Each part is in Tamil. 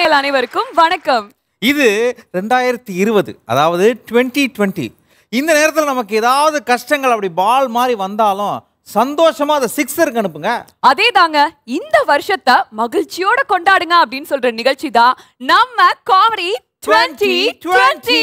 நேயர்கள் அனைவருக்கும் வணக்கம் இது ரெண்டாயிரத்தி இருபது அதாவது டுவெண்ட்டி டுவெண்ட்டி இந்த நேரத்தில் நமக்கு ஏதாவது கஷ்டங்கள் அப்படி பால் மாதிரி வந்தாலும் சந்தோஷமா அதை சிக்ஸருக்கு அனுப்புங்க அதே தாங்க இந்த வருஷத்தை மகிழ்ச்சியோட கொண்டாடுங்க அப்படின்னு சொல்ற நிகழ்ச்சி தான் நம்ம comedy twenty twenty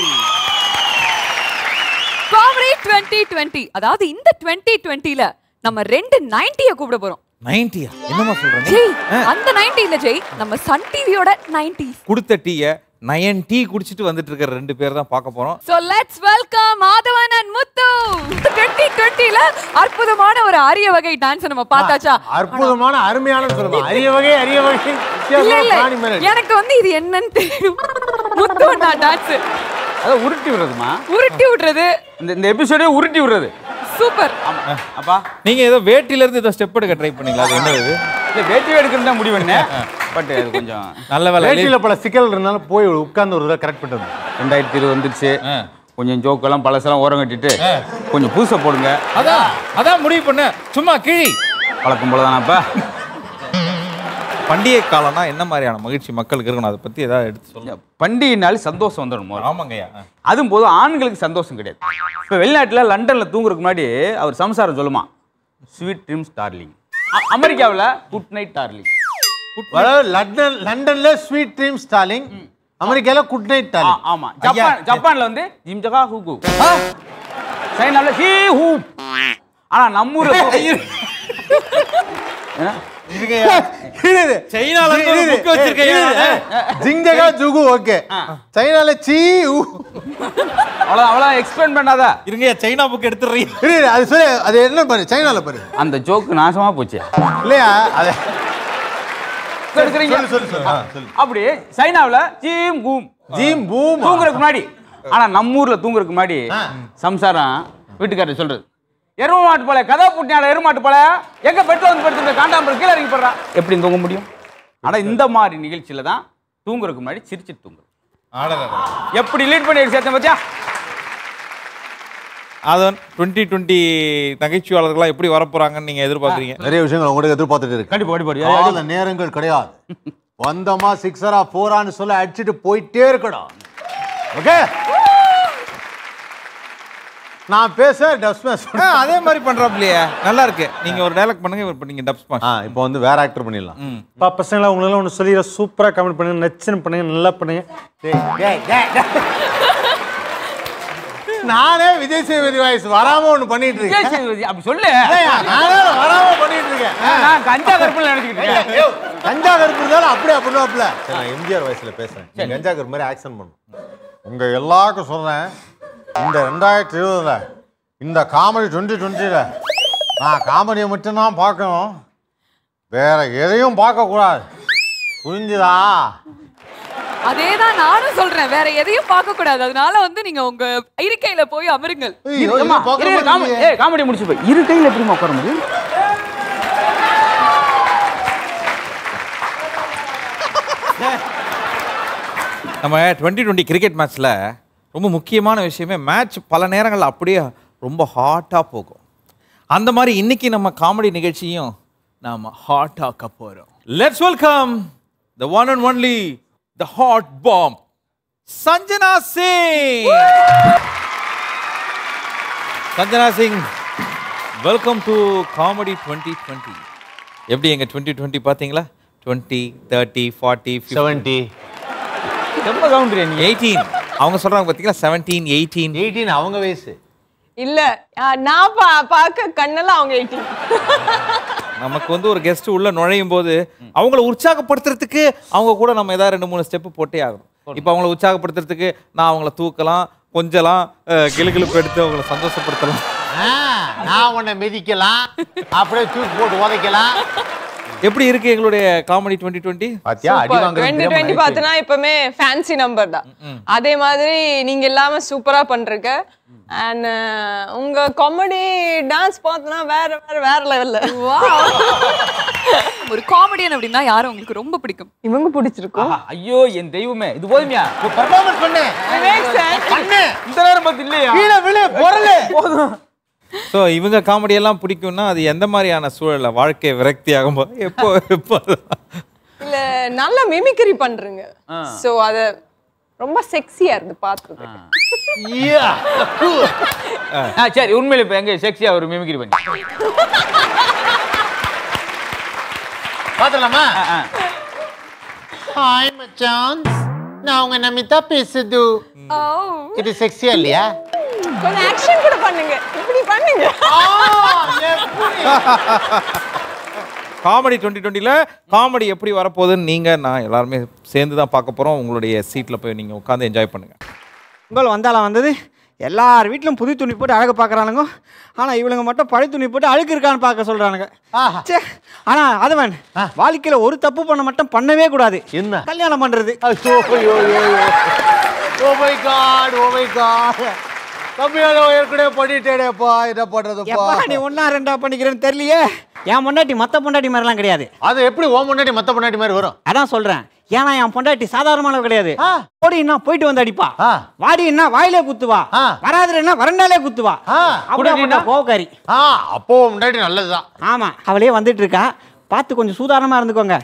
comedy twenty twenty அதாவது இந்த டுவெண்ட்டி டுவெண்ட்டில நம்ம ரெண்டு நைன்டிய கூப்பிட போறோம் நைன்டியா என்னம்மா சொல்றேன் ஜெய் அந்த நைன்டி இல்ல ஜெய் நம்ம சன் டிவியோட நைன்டி கொடுத்த டீயை நயன் டீ குடிச்சிட்டு வந்துட்டு இருக்கிற ரெண்டு பேர் தான் பார்க்க போறோம் so let's welcome Madhavan and Muthu twenty டுவெண்ட்டில அற்புதமான ஒரு அரிய வகை டான்ஸ் நம்ம பார்த்தாச்சா அற்புதமான அருமையான சொல்லுமா அரிய வகை அரிய வகை இல்ல இல்ல பிராணி மேல எனக்கு வந்து இது என்னன்னு தெரியும் முத்து நான் டான்ஸ் அதை உருட்டி விடுறதுமா உருட்டி விடுறது இந்த இந்த எபிசோடே உருட்டி விடுறது சூப்பர் ஆமா அப்பா நீங்க ஏதோ வேட்டில இருந்து ஏதோ ஸ்டெப் எடுக்க ட்ரை பண்ணீங்களா அது என்ன இது இல்லை வேட்டி எடுக்கணும் தான் முடிவு பண்ணேன் பட் அது கொஞ்சம் நல்ல வேலை வேட்டியில பல சிக்கல் இருந்தாலும் போய் உட்கார்ந்து ஒரு கரெக்ட் பண்ணிட்டு வந்தோம். ரெண்டாயிரத்தி இருபது வந்துருச்சு ஆ. கொஞ்சம் ஜோக்கெல்லாம் பழசெல்லாம் ஓரம் கட்டிட்டு கொஞ்சம் புதுசை போடுங்க அதான் அதான் முடிவு பண்ண சும்மா கிழி பழக்கம் போல தானப்பா பண்டிகை காலம்னா என்ன மாதிரியான மகிழ்ச்சி மக்களுக்கு இருக்கணும் அதை பத்தி ஏதாவது எடுத்து சொல்லுங்க பண்டிகைனாலே சந்தோஷம் வந்துடும் முதல்ல. ஆமாங்கய்யா அதுவும் போது ஆண்களுக்கு சந்தோஷம் கிடையாது இப்போ வெளிநாட்டில் லண்டனில் தூங்குறதுக்கு முன்னாடி அவர் சம்சாரம் சொல்லுமா ஸ்வீட் ட்ரீம்ஸ் டார்லிங் அமெரிக்காவில் குட் நைட் டார்லிங் அதாவது லண்டன் லண்டன்ல ஸ்வீட் ட்ரீம் ஸ்டாலிங் அமெரிக்கால குட் நைட் டாலிங் ஆமா ஜப்பான் ஜப்பான்ல வந்து ஜிம் ஜகா ஹூகு சைனால ஹீ ஹூ ஆனா நம்ம ஊர்ல என்ன? சைனால இருந்து ஒரு book வச்சிருக்கேன் ஜிங்ககா ஜுகு ஓகே சைனால சீ ஊ. அவ்வளோ அவ்வளோ எக்ஸ்பிளைன் பண்ணாத இருங்க சைனா புக் எடுத்துறீங்க இரு, இரு, அது சொல்லு அது என்ன பாரு சைனால பாரு அந்த ஜோக்கு நாசமா போச்சு இல்லையா அது எடுக்கிறீங்க சொல்லு, சொல்லு, சொல்லு. ஆ, சொல்லு. அப்படி சைனாவுல ஜீம் கூம் ஜீம் பூம் தூங்குறதுக்கு முன்னாடி ஆனா நம்ம ஊர்ல தூங்குறதுக்கு முன்னாடி சம்சாரம் வீட்டுக்காரர் சொல்றது எரும மாட்டு போல கதா புட்டினால எருமாட்டு போல எங்க பெட்ல வந்து படுத்து காண்டாம்பரம் கீழே இறங்கி போடுறா எப்படி தூங்க முடியும் ஆனா இந்த மாதிரி நிகழ்ச்சியில தான் தூங்குறதுக்கு முன்னாடி சிரிச்சிட்டு தூங்குறது எப்படி லீட் பண்ணி சேர்த்தேன் பாத்தியா அதான் டுவெண்ட்டி டுவெண்ட்டி நகைச்சுவாளர்கள்லாம் எப்படி வரப்போறாங்கன்னு நீங்க எதிர்பார்க்குறீங்க நிறைய விஷயங்கள் உங்கள்கிட்ட எதிர்பார்த்துட்டு இருக்கு கண்டிப்பா கண்டிப்பா கால நேரங்கள் கிடையாது வந்தமா சிக்ஸரா போரான்னு சொல்ல அடிச்சுட்டு போயிட்டே இருக்கணும் ஓகே நான் பேச டப்ஸ் மேஸ் ஆ, அதே மாதிரி பண்றாப்லையே நல்லா இருக்கு நீங்க ஒரு டைலாக் பண்ணுங்க இப்போ நீங்க டப்ஸ் ஆ இப்போ வந்து வேற ஆக்டர் பண்ணிடலாம் பா பசங்களா உங்களெல்லாம் ஒன்று சொல்லிடுற சூப்பராக கமெண்ட் பண்ணுங்க நச்சுன்னு பண்ணுங்க நல்லா பண்ணுங்க நானே விஜய் சேதுபதி வாய்ஸ் வராம ஒண்ணு பண்ணிட்டு விஜய் இருக்கேன் சேதுபதி, அப்படி சொல்லு இல்லையா, நானே வராம பண்ணிட்டு இருக்கேன் நான் கஞ்சா கருப்புல நினைச்சுக்கிட்டு இருக்கேன் கஞ்சா கருப்பு இருந்தாலும் அப்படியே பண்ணுவாப்ல நான் எம்ஜிஆர் வயசுல பேசுறேன் நீ கஞ்சா கருப்பு மாதிரி ஆக்ஷன் பண்ணும் உங்க எல்லாருக்கும் சொல்றேன் இந்த ரெண்டாயிரத்தி இருபதுல இந்த காமெடி டுவெண்ட்டி டுவெண்ட்டில நான் காமெடியை மட்டும்தான் பார்க்கணும் வேற எதையும் பார்க்க கூடாது புரிஞ்சுதா அதே தான் நானும் சொல்றேன் வேற எதையும் பார்க்க கூடாது அதனால வந்து நீங்க உங்க இருக்கையில போய் அமருங்கள் ஐயோ, ஏம்மா, இது பார்க்க இரு, இரு, காமெடி- மாட்டேங்குது. ஏய், காமெடி முடிச்சு போய் இரு கையில எப்படிமா உட்கார முடியும் நம்ம டுவெண்ட்டி டுவெண்ட்டி கிரிக்கெட் மேட்ச்ல ரொம்ப முக்கியமான விஷயமே மேட்ச் பல நேரங்கள் அப்படியே ரொம்ப ஹாட்டாக போகும் அந்த மாதிரி இன்னைக்கு நம்ம காமெடி நிகழ்ச்சியும் நாம ஹாட் ஆக்க போறோம் let's welcome the one and only the hot bomb Sanjana Singh Sanjana Singh welcome to comedy twenty twenty எப்படி எங்க டுவெண்ட்டி டுவெண்ட்டி பார்த்தீங்களா டுவெண்ட்டி தேர்ட்டி ஃபார்ட்டி செவன்டி ரொம்ப கவுண்டரியா நீ எயிட்டீன் அவங்க சொல்றாங்க பார்த்தீங்களா செவன்டீன் எயிட்டீன் எயிட்டீன் அவங்க வயசு இல்ல ஆ, நான் பா பார்க்க கண்ணெல்லாம் அவங்க எயிட்டீன் நமக்கு வந்து ஒரு கெஸ்ட் உள்ள நுழையும் போது அவங்கள உற்சாகப்படுத்துறதுக்கு அவங்க கூட நம்ம ஏதாவது ரெண்டு மூணு ஸ்டெப் போட்டே ஆகணும் இப்போ அவங்கள உற்சாகப்படுத்துறதுக்கு நான் அவங்கள தூக்கலாம் கொஞ்சலாம் அஹ், கிளுகிளுப்பு எடுத்து அவங்கள சந்தோஷப்படுத்தலாம் நான் உன்னை மிதிக்கலாம் அப்படியே தூக்கி போட்டு உதைக்கலாம் எப்படி இருக்கு எங்களுடைய காமெடி டுவெண்ட்டி டுவெண்ட்டி பாத்தியா அடி டுவெண்ட்டி டுவெண்ட்டி பார்த்தனா எப்பவுமே ஃபேன்சி நம்பர் தான் அதே மாதிரி நீங்க எல்லாமே சூப்பரா பண்றீங்க அண்ட் உங்க காமெடி டான்ஸ் பார்த்தனா வேற வேற வேற லெவல்ல ஒரு காமெடியன் அப்படின்னா யாரும் உங்களுக்கு ரொம்ப பிடிக்கும் இவங்க பிடிச்சிருக்கும் ஆஹா, ஐயோ என் தெய்வமே இது போதுமையா பெர்ஃபார்மன்ஸ் பண்ணு விவேக் சார் பண்ணு இந்த நேரம் பார்த்து இல்லையா கீழே விழு பொருளு போதும் ஸோ இவங்க காமெடி எல்லாம் பிடிக்கும்னா அது எந்த மாதிரியான சூழல்ல வாழ்க்கை விரக்தி ஆகும்போது எப்போ எப்போ இல்ல அதுல நல்ல மிமிக்ரி பண்றீங்க சோ அத ரொம்ப செக்ஸியா இருக்கு பாத்துட்டு ஆ சரி உண்மையில இப்போ எங்க செக்ஸியா ஒரு மிமிக்ரி பண்ணி பாத்துலாமா ஆ, ஆ. ஹாய் மச்சான் நான் உங்க நமிதா பேசுது இது செக்ஸியா இல்லையா கொஞ்சம் ஆக்ஷன் கூட பண்ணுங்க இப்படி பண்ணுங்க காமெடி டுவெண்ட்டி டுவெண்ட்டியில் காமெடி எப்படி வரப்போகுதுன்னு நீங்கள் நான் எல்லாருமே சேர்ந்து தான் பார்க்க போகிறோம் உங்களுடைய சீட்டில் போய் நீங்கள் உட்காந்து என்ஜாய் பண்ணுங்கள் பொங்கல் வந்தாலும் வந்தது எல்லார் வீட்லையும் புது துணி போட்டு அழகு பார்க்குறானுங்க ஆனால் இவளுங்க மட்டும் பழைய துணி போட்டு அழுக்கு இருக்கான்னு பார்க்க சொல்கிறானுங்க சே ஆனால் அதுவன் வாழ்க்கையில் ஒரு தப்பு பண்ண மட்டும் பண்ணவே கூடாது என்ன கல்யாணம் பண்ணுறது oh my god oh my god கம்மியான ஏற்கனவே பண்ணிட்டேனேப்பா என்ன பண்றதுப்பா எப்பா நீ ஒன்றா ரெண்டா பண்ணிக்கிறேன்னு தெரியலையே என் பொண்டாட்டி மற்ற பொண்டாட்டி மாதிரிலாம் கிடையாது அது எப்படி ஓ முன்னாடி மத்த முன்னாடி மாதிரி வரும் அதான் சொல்கிறேன் ஏன்னா என் பொண்டாட்டி சாதாரணமானவ கிடையாது ஆ. ஓடினா போயிட்டு வந்து அடிப்பா ஆ. வாடினா வாயிலே குத்துவா ஆ. வராதுன்னா வரண்டாலே குத்துவா ஆ. அப்படியே கோவக்காரி ஆ அப்போ முன்னாடி நல்லதுதான் ஆமா அவளே வந்துட்டு இருக்கா பார்த்து கொஞ்சம் சூதானமா இருந்துக்கோங்க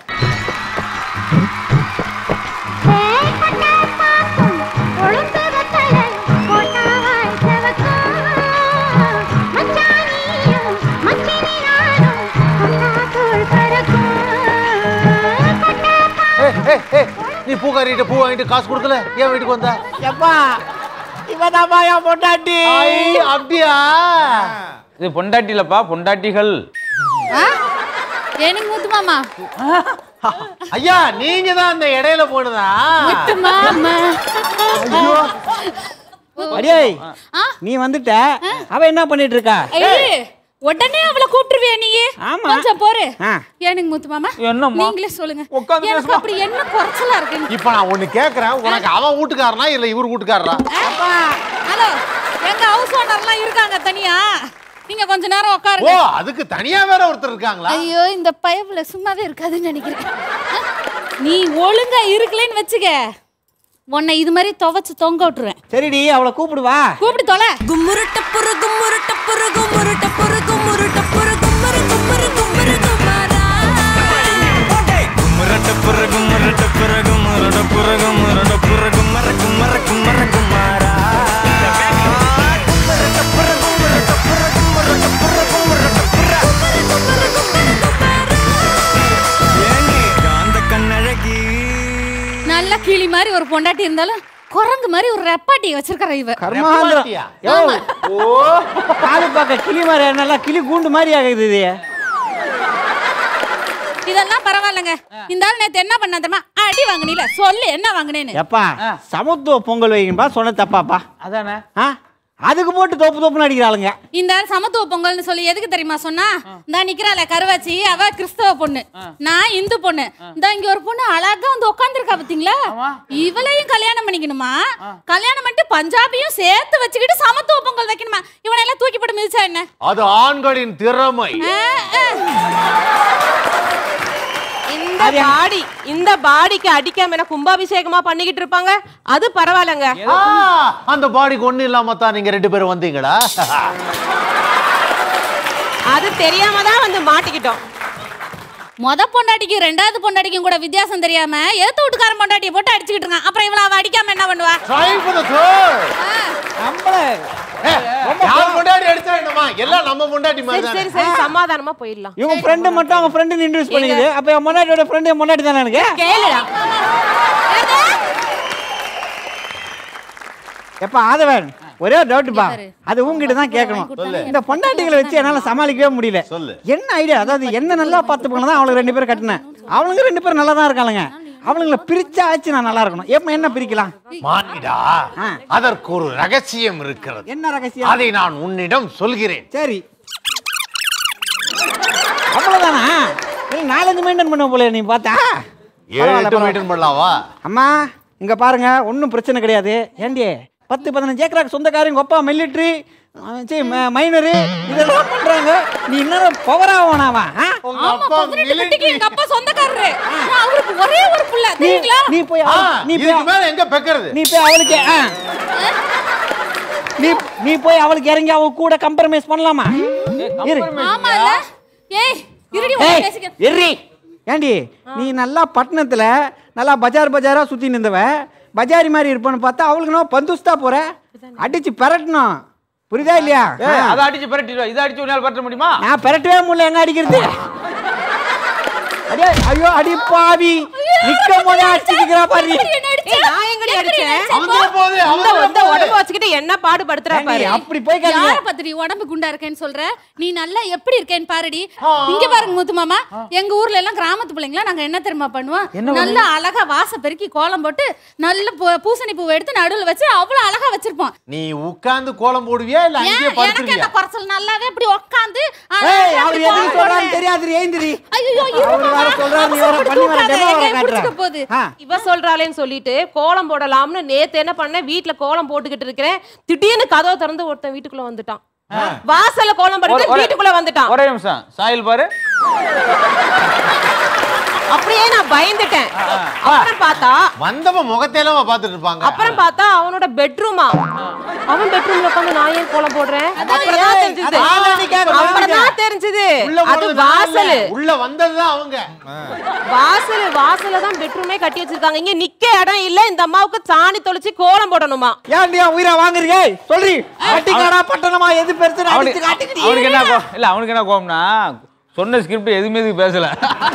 ஏய், ஏய், ஏய், நீ பூ காரிட்டு பூ வாங்கிட்டு காசு கொடுக்கல ஏன் வீட்டுக்கு வந்த எப்பா இவதாப்பா என் பொண்டாட்டி ஐ, அப்படியா இது பொண்டாட்டிலப்பா பொண்டாட்டிகள் எனக்கு முத்து மாமா ஐயா நீங்க தான் அந்த இடையில போனதா முத்து மாமா அடியே ஆ? நீ வந்துட்ட அவ என்ன பண்ணிட்டு இருக்கா ஐயே, உடனே அவளை கூப்பிட்டுருவியா நீ ஆமா. கொஞ்சம் போரு ஆ. எனக்கு முத்து மாமா என்னம்மா? நீங்களே சொல்லுங்க உட்கார்ந்து எனக்கு அப்படி என்ன குறைச்சலா இருக்கு இப்ப நான் ஒண்ணு கேக்குறேன் உனக்கு அவன் வீட்டுக்காரனா இல்ல இவர் வீட்டுக்காரரா ஹலோ எங்க ஹவுஸ் ஓனர்லாம் இருக்காங்க தனியா நீங்க கொஞ்ச நேரம் ஓ உட்காருங்க அதுக்கு தனியா வேற ஒருத்தர் இருக்காங்களா ஐயோ இந்த பயப்புல சும்மாவே இருக்காதுன்னு நினைக்கிறேன் ஆ? நீ ஒழுங்கா இருக்கலன்னு வச்சுக்க உன்னை இது மாதிரி துவைச்சு தொங்க விட்டுருவேன் சரிடி அவளை கூப்பிடுவா கூப்பிட்டு தொலை கும்முருட்ட புரு கும்முருட்ட புரு கும்முருட்ட புரு கும்முருட்ட புரு கும்முரு கும்முரு கும்முரு கும்மாரா நல்ல கிளி மாதிரி ஒரு பொண்டாட்டி இருந்தாலும் குரங்கு மாதிரி ஒரு ரெப்பாட்டி வச்சிருக்கிற இவ கர்மாந்திரம் ரெப்பாட்டியா? யோ ஓ காலு பார்க்க கிளி மாதிரி நல்லா கிளி கூண்டு மாதிரி ஆகுது இது இதெல்லாம் பரவாயில்லைங்க இந்த ஆள் நேத்து என்ன பண்ண தெரியுமா அடி வாங்குனீல சொல்லு என்ன வாங்குனேன்னு எப்பா சமத்துவ பொங்கல் வைங்கப்பா சொன்ன தப்பாப்பா அதானே ஆ அதுக்கு போட்டு தோப்பு தோப்புன்னு அடிக்கிறாளுங்க இந்த ஆள் சமத்துவ பொங்கல்னு சொல்லி எதுக்கு தெரியுமா சொன்னா இந்த நிக்கிறாள கருவாச்சி அவ கிறிஸ்தவ பொண்ணு நான் இந்து பொண்ணு இந்த இங்க ஒரு பொண்ணு அழகா வந்து உட்காந்துருக்கா பாத்தீங்களா இவளையும் கல்யாணம் பண்ணிக்கணுமா கல்யாணம் பண்ணிட்டு பஞ்சாபியும் சேர்த்து வச்சுக்கிட்டு சமத்துவ பொங்கல் வைக்கணுமா இவனை எல்லாம் தூக்கி போட்டு மிதிச்சா என்ன அது ஆண்களின் திறமை ஆ, ஆ. இந்த பாடி இந்த பாடிக்கு அடிக்காம என்ன கும்பாபிஷேகமா பண்ணிக்கிட்டு இருப்பாங்க அது பரவாயில்லைங்க ஆ, அந்த பாடிக்கு ஒண்ணு இல்லாம தான் நீங்க ரெண்டு பேரும் வந்தீங்களா அது தெரியாம தான் வந்து மாட்டிக்கிட்டோம் மொத பொண்டாட்டிக்கும் ரெண்டாவது பொண்டாட்டிக்கும் கூட வித்தியாசம் தெரியாம ஏத்து வீட்டுக்காரன் பொண்டாட்டியை போட்டு அடிச்சுக்கிட்டு இருக்கான் அப்புறம் இவள அவ அடிக்காம என்ன பண்ணுவா Try for the third. நம்மள ஏய், யார் முன்னாடி அடிச்சா என்னமா எல்லாம் நம்ம முன்னாடி மாதிரி சரி தானே சரி சரி சமாதானமா போயிடலாம் இவங்க ஃப்ரெண்டு மட்டும் அவங்க ஃப்ரெண்டு இன்ட்ரடியூஸ் பண்ணிக்குது அப்ப என் முன்னாடியோட ஃப்ரெண்டு என் முன்னாடி தானே எனக்கு கேளுடா எப்ப ஆதவன் ஒரே ஒரு டவுட்டுப்பா அது உங்ககிட்ட தான் கேட்கணும் இந்த பொண்டாட்டிகளை வச்சு என்னால சமாளிக்கவே முடியல சொல்லு. என்ன ஐடியா அதாவது என்ன நல்லா பார்த்து போனா தான் அவளுக்கு ரெண்டு பேரும் கட்டினேன் அவளுங்க ரெண்டு பேரும் நல்லா தான் இருக்காளுங்க அவளுங்களை பிரிச்சா ஆச்சு நான் நல்லா இருக்கணும் எப்ப என்ன பிரிக்கலாம் மானிடா அதற்கு ஒரு ரகசியம் இருக்கிறது என்ன ரகசியம் அதை நான் உன்னிடம் சொல்கிறேன் சரி அவ்வளவுதானா இல்ல நாலஞ்சு மெயின்டைன் பண்ண போல நீ பார்த்தா ஏழு பரவாயில்ல, எட்டு பரவாயில்ல. மீட்டர் பண்ணலாவா அம்மா இங்க பாருங்க ஒன்றும் பிரச்சனை கிடையாது ஏண்டி பத்து பதினஞ்சு ஏக்கராக்கு சொந்தக்காரங்க உங்க அப்பா மிலிட்ரி சரி மைனரு இதெல்லாம் பண்றாங்க நீ இன்னும் பவர் ஆவானாவா உங்க ஆமா அப்பா பதினெட்டு military. பெட்டிக்கு எங்க அப்பா சொந்தக்காரரு ஆனா அவருக்கு ஒரே ஒரு புள்ள நீ தெரியுங்களா நீ போய் ஆ, அவ- நீ இதுக்கு போய் மேல எங்க பெக்கறது நீ போய் அவளுக்கு ஆ. நீ நீ போய் அவளுக்கு இறங்கி அவ கூட கம்ப்ரமைஸ் பண்ணலாமா இரு ஆமா இல்ல ஏய் இருடி ஏய் பேசிக்க இரு ஏண்டி நீ நல்லா பட்டணத்துல நல்லா பஜார் பஜாரா சுத்தி நின்றவ பஜாரி மாதிரி இருப்பான்னு பார்த்தா அவளுக்கு நான் பந்துஸ்தா போற அடிச்சு பெரட்டணும் புரியுதா இல்லையா ஏய், அதை அடிச்சு பிரட்டிடுவா இதை அடிச்சு உன்னால பரட்ட முடியுமா நான் பெரட்டவே முடியல எங்க அடிக்கிறது அடியே ஐயோ அடி பாவி நிக்க போதே அடிச்சிருக்கிறா பாரு ஏய், நான் எங்கடி அடிச்சேன் அவந்தே போகுது, இந்த அவந்தே இந்த உடம்ப வச்சுக்கிட்டு என்ன பாடுபடுத்துறா ஏண்டி, பாரு அப்படி போய் யார கேளுங்க பத்திரி உடம்பு குண்டா இருக்கேன்னு சொல்ற நீ நல்லா எப்படி இருக்கேன்னு பாருடி இங்க பாருங்க முத்து மாமா எங்க ஊர்ல எல்லாம் கிராமத்து பிள்ளைங்களா நாங்க என்ன தெரியுமா பண்ணுவோம் நல்லா அழகா வாச பெருக்கி கோலம் போட்டு நல்ல பூ- பூசணி பூவை எடுத்து நடுவுல வச்சு அவ்வளவு அழகா வச்சிருப்போம் நீ உட்கார்ந்து கோலம் போடுவியா இல்ல ஏன் அங்கேயே எனக்கு படுத்துருவியா என்ன குறைச்சல் நல்லாவே இப்படி உட்காந்து ஏய் அவர் எதுக்கு சொல்றான்னு தெரியாது ஏந்திரி ஐயோ அவர் வேற சொல்றாரு நீ வேற பண்ணி வேற டெமோ வேற காட்டுற போகுது ஆ இவ சொல்றாளேன்னு சொல்லிட்டு கோலம் போடலாம்னு நேத்து என்ன பண்ணேன் வீட்ல கோலம் போட்டுக்கிட்டு இருக்கிறேன் திடீர்னு கதவை திறந்து ஒருத்தன் வீட்டுக்குள்ள வந்துட்டான் வாசல்ல கோலம் ஒரு- போட்டு ஒரு- வீட்டுக்குள்ள வந்துட்டான் ஒரே நிமிஷம் சாயில் பாரு அப்படியே நான் பயந்துட்டேன் அப்புறம் பார்த்தா வந்தவன் முகத்தையெல்லாம் பார்த்துட்டு இருப்பாங்க அப்புறம் பார்த்தா அவனோட பெட்ரூமா அவன் பெட்ரூம்ல உட்காந்து நான் ஏன் கோலம் போடுறேன் அப்புறம் தான் தெரிஞ்சது அது ஆளானிக்காக அப்புறம் தான் தெரிஞ்சது உள்ள அது போனது நான் இல்ல. வாசல் உள்ள வந்ததுதான் அவங்க வாசல் வாசல்ல தான் பெட்ரூமே கட்டி வச்சிருக்காங்க இங்க நிக்க இடம் இல்ல இந்த அம்மாவுக்கு சாணி தொளிச்சு கோலம் போடணுமா ஏன்டியா உயிரா வாங்குறீங்க சொல்றி கட்டிக்காடா பட்டணமா எது பெருசு அவனுக்கு அடிச்சு காட்டிக்கிட்டு அவனுக்கு என்ன கோ- இல்ல அவனுக்கு என்ன கோவம்னா சொன்ன ஸ்கிரிப்ட் எதுவுமே இதுக்கு பேசல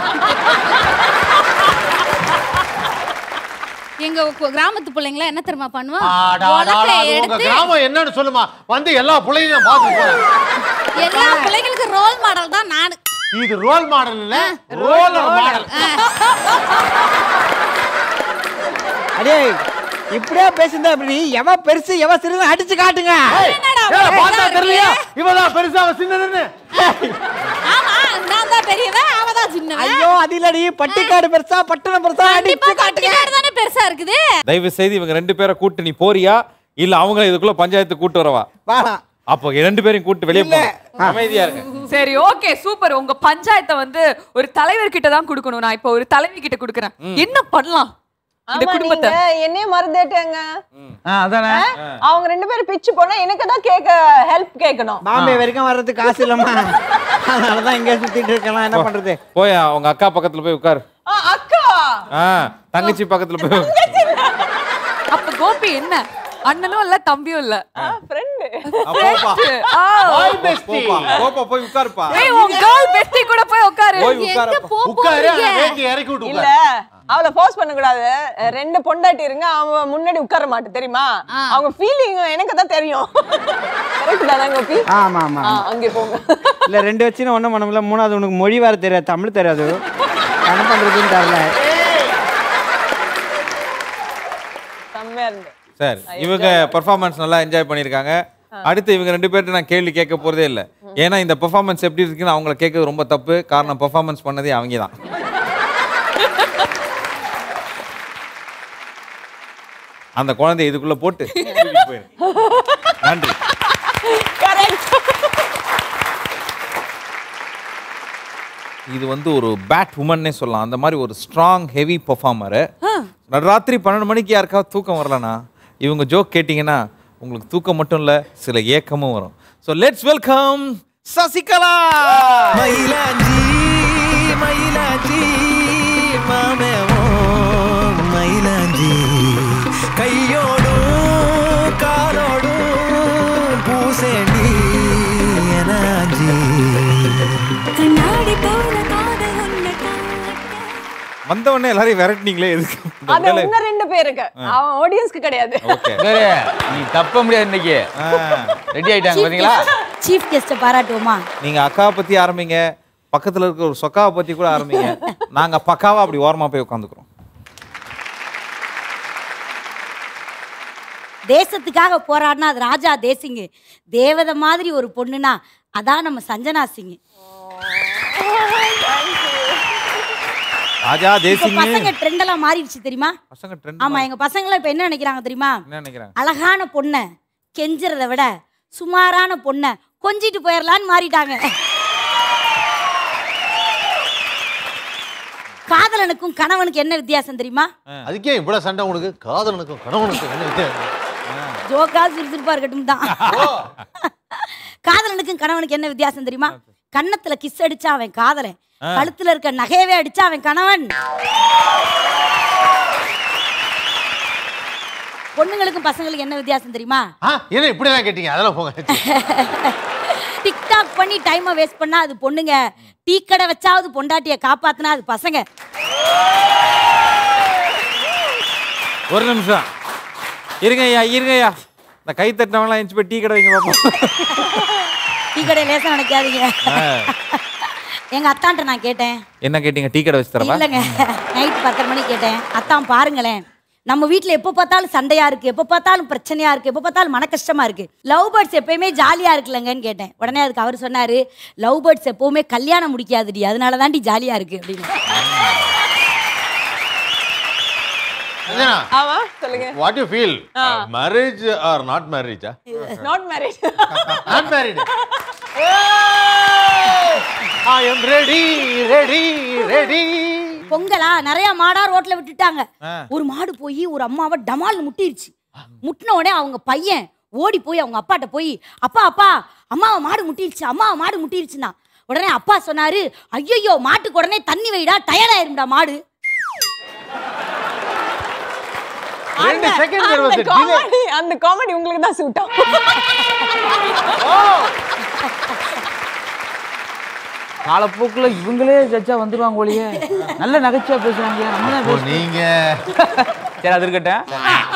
எங்க கு- கிராமத்து பிள்ளைங்களா என்ன தெரியுமா பண்ணுவோம் ஆடா, ஆடா, ஆடா, உலக்கைய அது உங்க எடுத்து கிராமம் என்னன்னு சொல்லுமா வந்து எல்லா பிள்ளைங்களையும் நான் பார்த்துட்டு போறேன் எல்லா பிள்ளைங்களுக்கு ரோல் மாடல் தான் நானு இது ரோல் மாடல் இல்ல ரோலர் மாடல் அடே இப்படியே பேசுந்தா இப்படி எவ பெருசு எவ சிறுது அடிச்சு காட்டுங்க பார்த்தா தெரியலையா இவதான் பெருசா அவ சின்னதுன்னு ஆமா நான் தான் பெரியவன் அவ தான் சின்னவன் ஐயோ அது இல்லடி பட்டிக்காடு பெருசா பட்டணம் பெருசா கண்டிப்பா அடிச்சு காட்டுங்க பட்டிக்காடு தானே பெருசா இருக்குது தயவு செய்து இவங்க ரெண்டு பேரை கூட்டு நீ போறியா இல்ல அவங்கள இதுக்குள்ள பஞ்சாயத்து கூட்டு வரவா வாடா அப்போ ரெண்டு பேரையும் கூட்டு வெளியே போ அமைதியா இருங்க சரி ஓகே சூப்பர் உங்க பஞ்சாயத்தை வந்து ஒரு தலைவர் கிட்ட தான் கொடுக்கணும் நான் இப்போ ஒரு தலைவி கிட்ட கொடுக்கறேன் என்ன பண்ணலாம் இந்த ஆமா குடும்பத்தை நீங்க என்னைய மறந்துட்டேங்க ஆ, அதானே அவங்க ரெண்டு பேரும் பிச்சு போனா எனக்கு தான் கேட்க ஹெல்ப் கேட்கணும் பாம்பே வரைக்கும் வர்றதுக்கு காசு இல்லம்மா அதனாலதான் இங்கே சுத்திட்டு இருக்கலாம் என்ன பண்றது போய் அவங்க அக்கா பக்கத்துல போய் உட்காரு ஆ, அக்கா ஆ தங்கச்சி பக்கத்துல போய் உட்காரு. அப்ப கோபி என்ன அண்ணனும் இல்ல தம்பியும் இல்ல ஃப்ரெண்டு ஆ, போப்பா. ஆ. போப்பா, போப்பா போய் உட்காருப்பா ஏய் உன் கேர்ள் பெஸ்டி கூட போய் உட்காரு போய் எங்க உட்காருப்பா போ உட்காரு போறீங்க அந்த வேட்டி இறக்கி விட்டு இல்ல உட்காரு அவளை ஃபோர்ஸ் பண்ண கூடாது ரெண்டு பொண்டாட்டி இருங்க அவன் முன்னாடி உட்கார மாட்டேன் தெரியுமா அவங்க ஃபீலிங் எனக்கு தான் தெரியும் கரெக்ட் தானே கோபி ஆமா ஆமா ஆ, அங்கே போங்க இல்ல ரெண்டு வச்சுன்னு ஒண்ணும் பண்ண முடியல மூணாவது உனக்கு மொழி வேற தெரியாது தமிழ் தெரியாது என்ன பண்றதுன்னு தெரியல செம்மையா இருந்து சரி இவங்க பெர்ஃபார்மன்ஸ் நல்லா என்ஜாய் பண்ணியிருக்காங்க அடுத்து இவங்க ரெண்டு பேர்ட்ட நான் கேள்வி கேட்க போறதே இல்லை ஏன்னா இந்த பெர்ஃபார்மன்ஸ் எப்படி இருக்குன்னு அவங்கள கேட்கறது ரொம்ப தப்பு காரணம் பெர்ஃபார்மன்ஸ் பண்ணதே அவங்க தான் அந்த குழந்தைய இதுக்குள்ள போட்டு தூக்கிட்டு போயிரு. நன்றி இது வந்து ஒரு பேட் உமன்னே சொல்லலாம் அந்த மாதிரி ஒரு ஸ்ட்ராங் ஹெவி பெர்ஃபார்மரு ராத்திரி பன்னெண்டு மணிக்கு யாருக்காவது தூக்கம் வரலனா இவங்க ஜோக் கேட்டிங்கன்னா உங்களுக்கு தூக்கம் மட்டும் இல்லை சில ஏக்கமும் வரும் ஸோ லெட்ஸ் வெல்கம் சசிகலா மயிலாஞ்சி மயிலாஞ்சி மாமேவோ மயிலாஞ்சி கையோடும் காலோடும் பூசேண்டி எனாஞ்சி கண்ணாடி போல காதல் உன்னை காட்ட வந்தவொடனே எல்லாரையும் விரட்டினீங்களே எதுக்கு இந்த அது வேலை- இன்னும் ரெண்டு பேருக்கு அவன் ஆடியன்ஸ்க்கு கிடையாது ஓகே சரி, நீ தப்ப முடியாது இன்னைக்கு ரெடி ஆயிட்டாங்க பாத்தீங்களா சீஃப் கெஸ்ட பாராட்டுவோமா நீங்க அக்காவை பத்தி ஆரம்பிங்க பக்கத்துல இருக்க ஒரு சொக்காவை பத்தி கூட ஆரம்பிங்க நாங்க பக்காவா அப்படி ஓரமா போய் உட்காந்துக்கிறோம் தேசத்துக்காக போராடினா அது ராஜா தேசிங்கு தேவதை மாதிரி ஒரு பொண்ணுனா அதான் நம்ம சஞ்சனா சிங் ராஜா இப்ப தேசிங்க பசங்க ட்ரெண்ட் எல்லாம் மாறிடுச்சு தெரியுமா பசங்க ட்ரெண்ட் ஆமா எங்க பசங்க எல்லாம் இப்ப என்ன நினைக்கிறாங்க தெரியுமா என்ன நினைக்கிறாங்க அழகான பொண்ணை கெஞ்சுறதை விட சுமாரான பொண்ணை கொஞ்சிட்டு போயிடலான்னு மாறிட்டாங்க காதலனுக்கும் கணவனுக்கு என்ன வித்தியாசம் தெரியுமா அதுக்கே இவ்வளவு சண்டை உனக்கு காதலனுக்கும் கணவனுக்கும் என்ன வித்தியாசம் ஜோக்கா சுறுசுறுப்பா இருக்கட்டும் தான் காதலனுக்கும் கணவனுக்கு என்ன வித்தியாசம் தெரியுமா கன்னத்துல கிஸ் அடிச்சா அவன் காதலன் கழுத்துல இருக்க நகையவே அடிச்சா அவன் கணவன் பொண்ணுங்களுக்கும் பசங்களுக்கும் என்ன வித்தியாசம் தெரியுமா ஆ என்ன இப்படிலாம் கேட்டீங்க அதெல்லாம் போங்க டிக்டாக் பண்ணி டைமை வேஸ்ட் பண்ணா அது பொண்ணுங்க டீ கடை வச்சாவது பொண்டாட்டிய காப்பாத்துனா அது பசங்க ஒரு நிமிஷம் இருங்க ஐயா இருங்க ஐயா இந்த கை தட்டினவங்களாம் எஞ்சி போய் டீ கடை வைங்க பார்ப்போம் டீ கடை லேசா நினைக்காதீங்க ஆ. எங்க அத்தான்ட்ட நான் கேட்டேன் என்ன கேட்டீங்க டீ கடை வச்சு தரவா இல்லைங்க நைட் பத்தரை மணிக்கு கேட்டேன் அத்தான் பாருங்களேன் நம்ம வீட்ல எப்போ பார்த்தாலும் சண்டையா இருக்கு எப்போ பார்த்தாலும் பிரச்சனையா இருக்கு எப்போ பார்த்தாலும் மன கஷ்டமா இருக்கு லவ் பேர்ட்ஸ் எப்பயுமே ஜாலியா இருக்குல்லங்கன்னு கேட்டேன் உடனே அதுக்கு அவர் சொன்னாரு லவ் பேர்ட்ஸ் எப்பவுமே கல்யாணம் முடிக்காதுடி அதனால தாண்டி ஜாலியா இருக்கு அப்படின்னு சஞ்சனா ஆமா சொல்லுங்க what you feel marriage are not மேரேஜா not married not married I am ready ready ready பொங்கலா நிறைய மாடா ரோட்ல விட்டுட்டாங்க ஒரு மாடு போய் ஒரு அம்மாவை டமால்னு முட்டிருச்சு முட்டின உடனே அவங்க பையன் ஓடி போய் அவங்க அப்பாட்ட போய் அப்பா அப்பா அம்மாவை மாடு முட்டிருச்சு அம்மாவை மாடு முட்டிருச்சுன்னா உடனே அப்பா சொன்னாரு ஐயோ மாட்டுக்கு உடனே தண்ணி வைடா டயர்ட் ஆயிரும்டா மாடு ரெண்டு செகண்ட் அந்த வருது காமெடி அந்த காமெடி உங்களுக்கு தான் சூட் காலப்போக்குல இவங்களே ஜட்ஜா வந்துருவாங்க ஒழிய நல்ல நகைச்சுவா பேசுறாங்க நம்ம தான் பேசணும். நீங்க சரி அது இருக்கட்டும்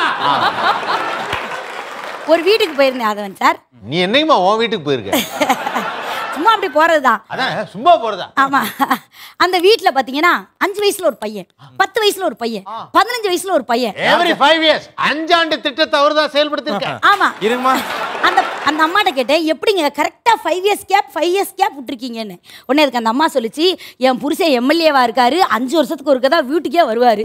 ஒரு வீட்டுக்கு போயிருந்தேன் அதவன் சார் நீ என்னைக்குமா உன் வீட்டுக்கு போயிருக்க சும்மா அப்படி போறதுதான் அதான் சும்மா போறதா ஆமா அந்த வீட்ல பாத்தீங்கன்னா அஞ்சு வயசுல ஒரு பையன் பத்து வயசுல ஒரு பையன் பதினஞ்சு வயசுல ஒரு பையன் எவ்ரி ஃபைவ் இயர்ஸ் அஞ்சாண்டு திட்டத்தை அவர் தான் செயல்படுத்திருக்க ஆமா இருங்கம்மா அந்த அந்த அம்மாட்ட கேட்டேன் எப்படிங்க கரெக்டா five years gap five years gap விட்டுருக்கீங்கன்னு உடனே அதுக்கு அந்த அம்மா சொல்லுச்சு என் புருஷன் எம்எல்ஏவா இருக்காரு அஞ்சு வருஷத்துக்கு ஒருக்க தான் வீட்டுக்கே வருவாரு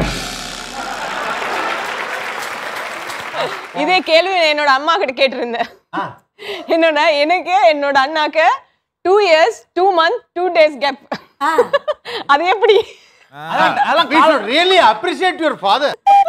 இதே கேள்வி என்னோட அம்மா கிட்ட கேட்டிருந்தேன் என்னோட எனக்கு என்னோட அண்ணாக்கு two years two month two days gap அது எப்படி அதெல்லாம் we should really appreciate your father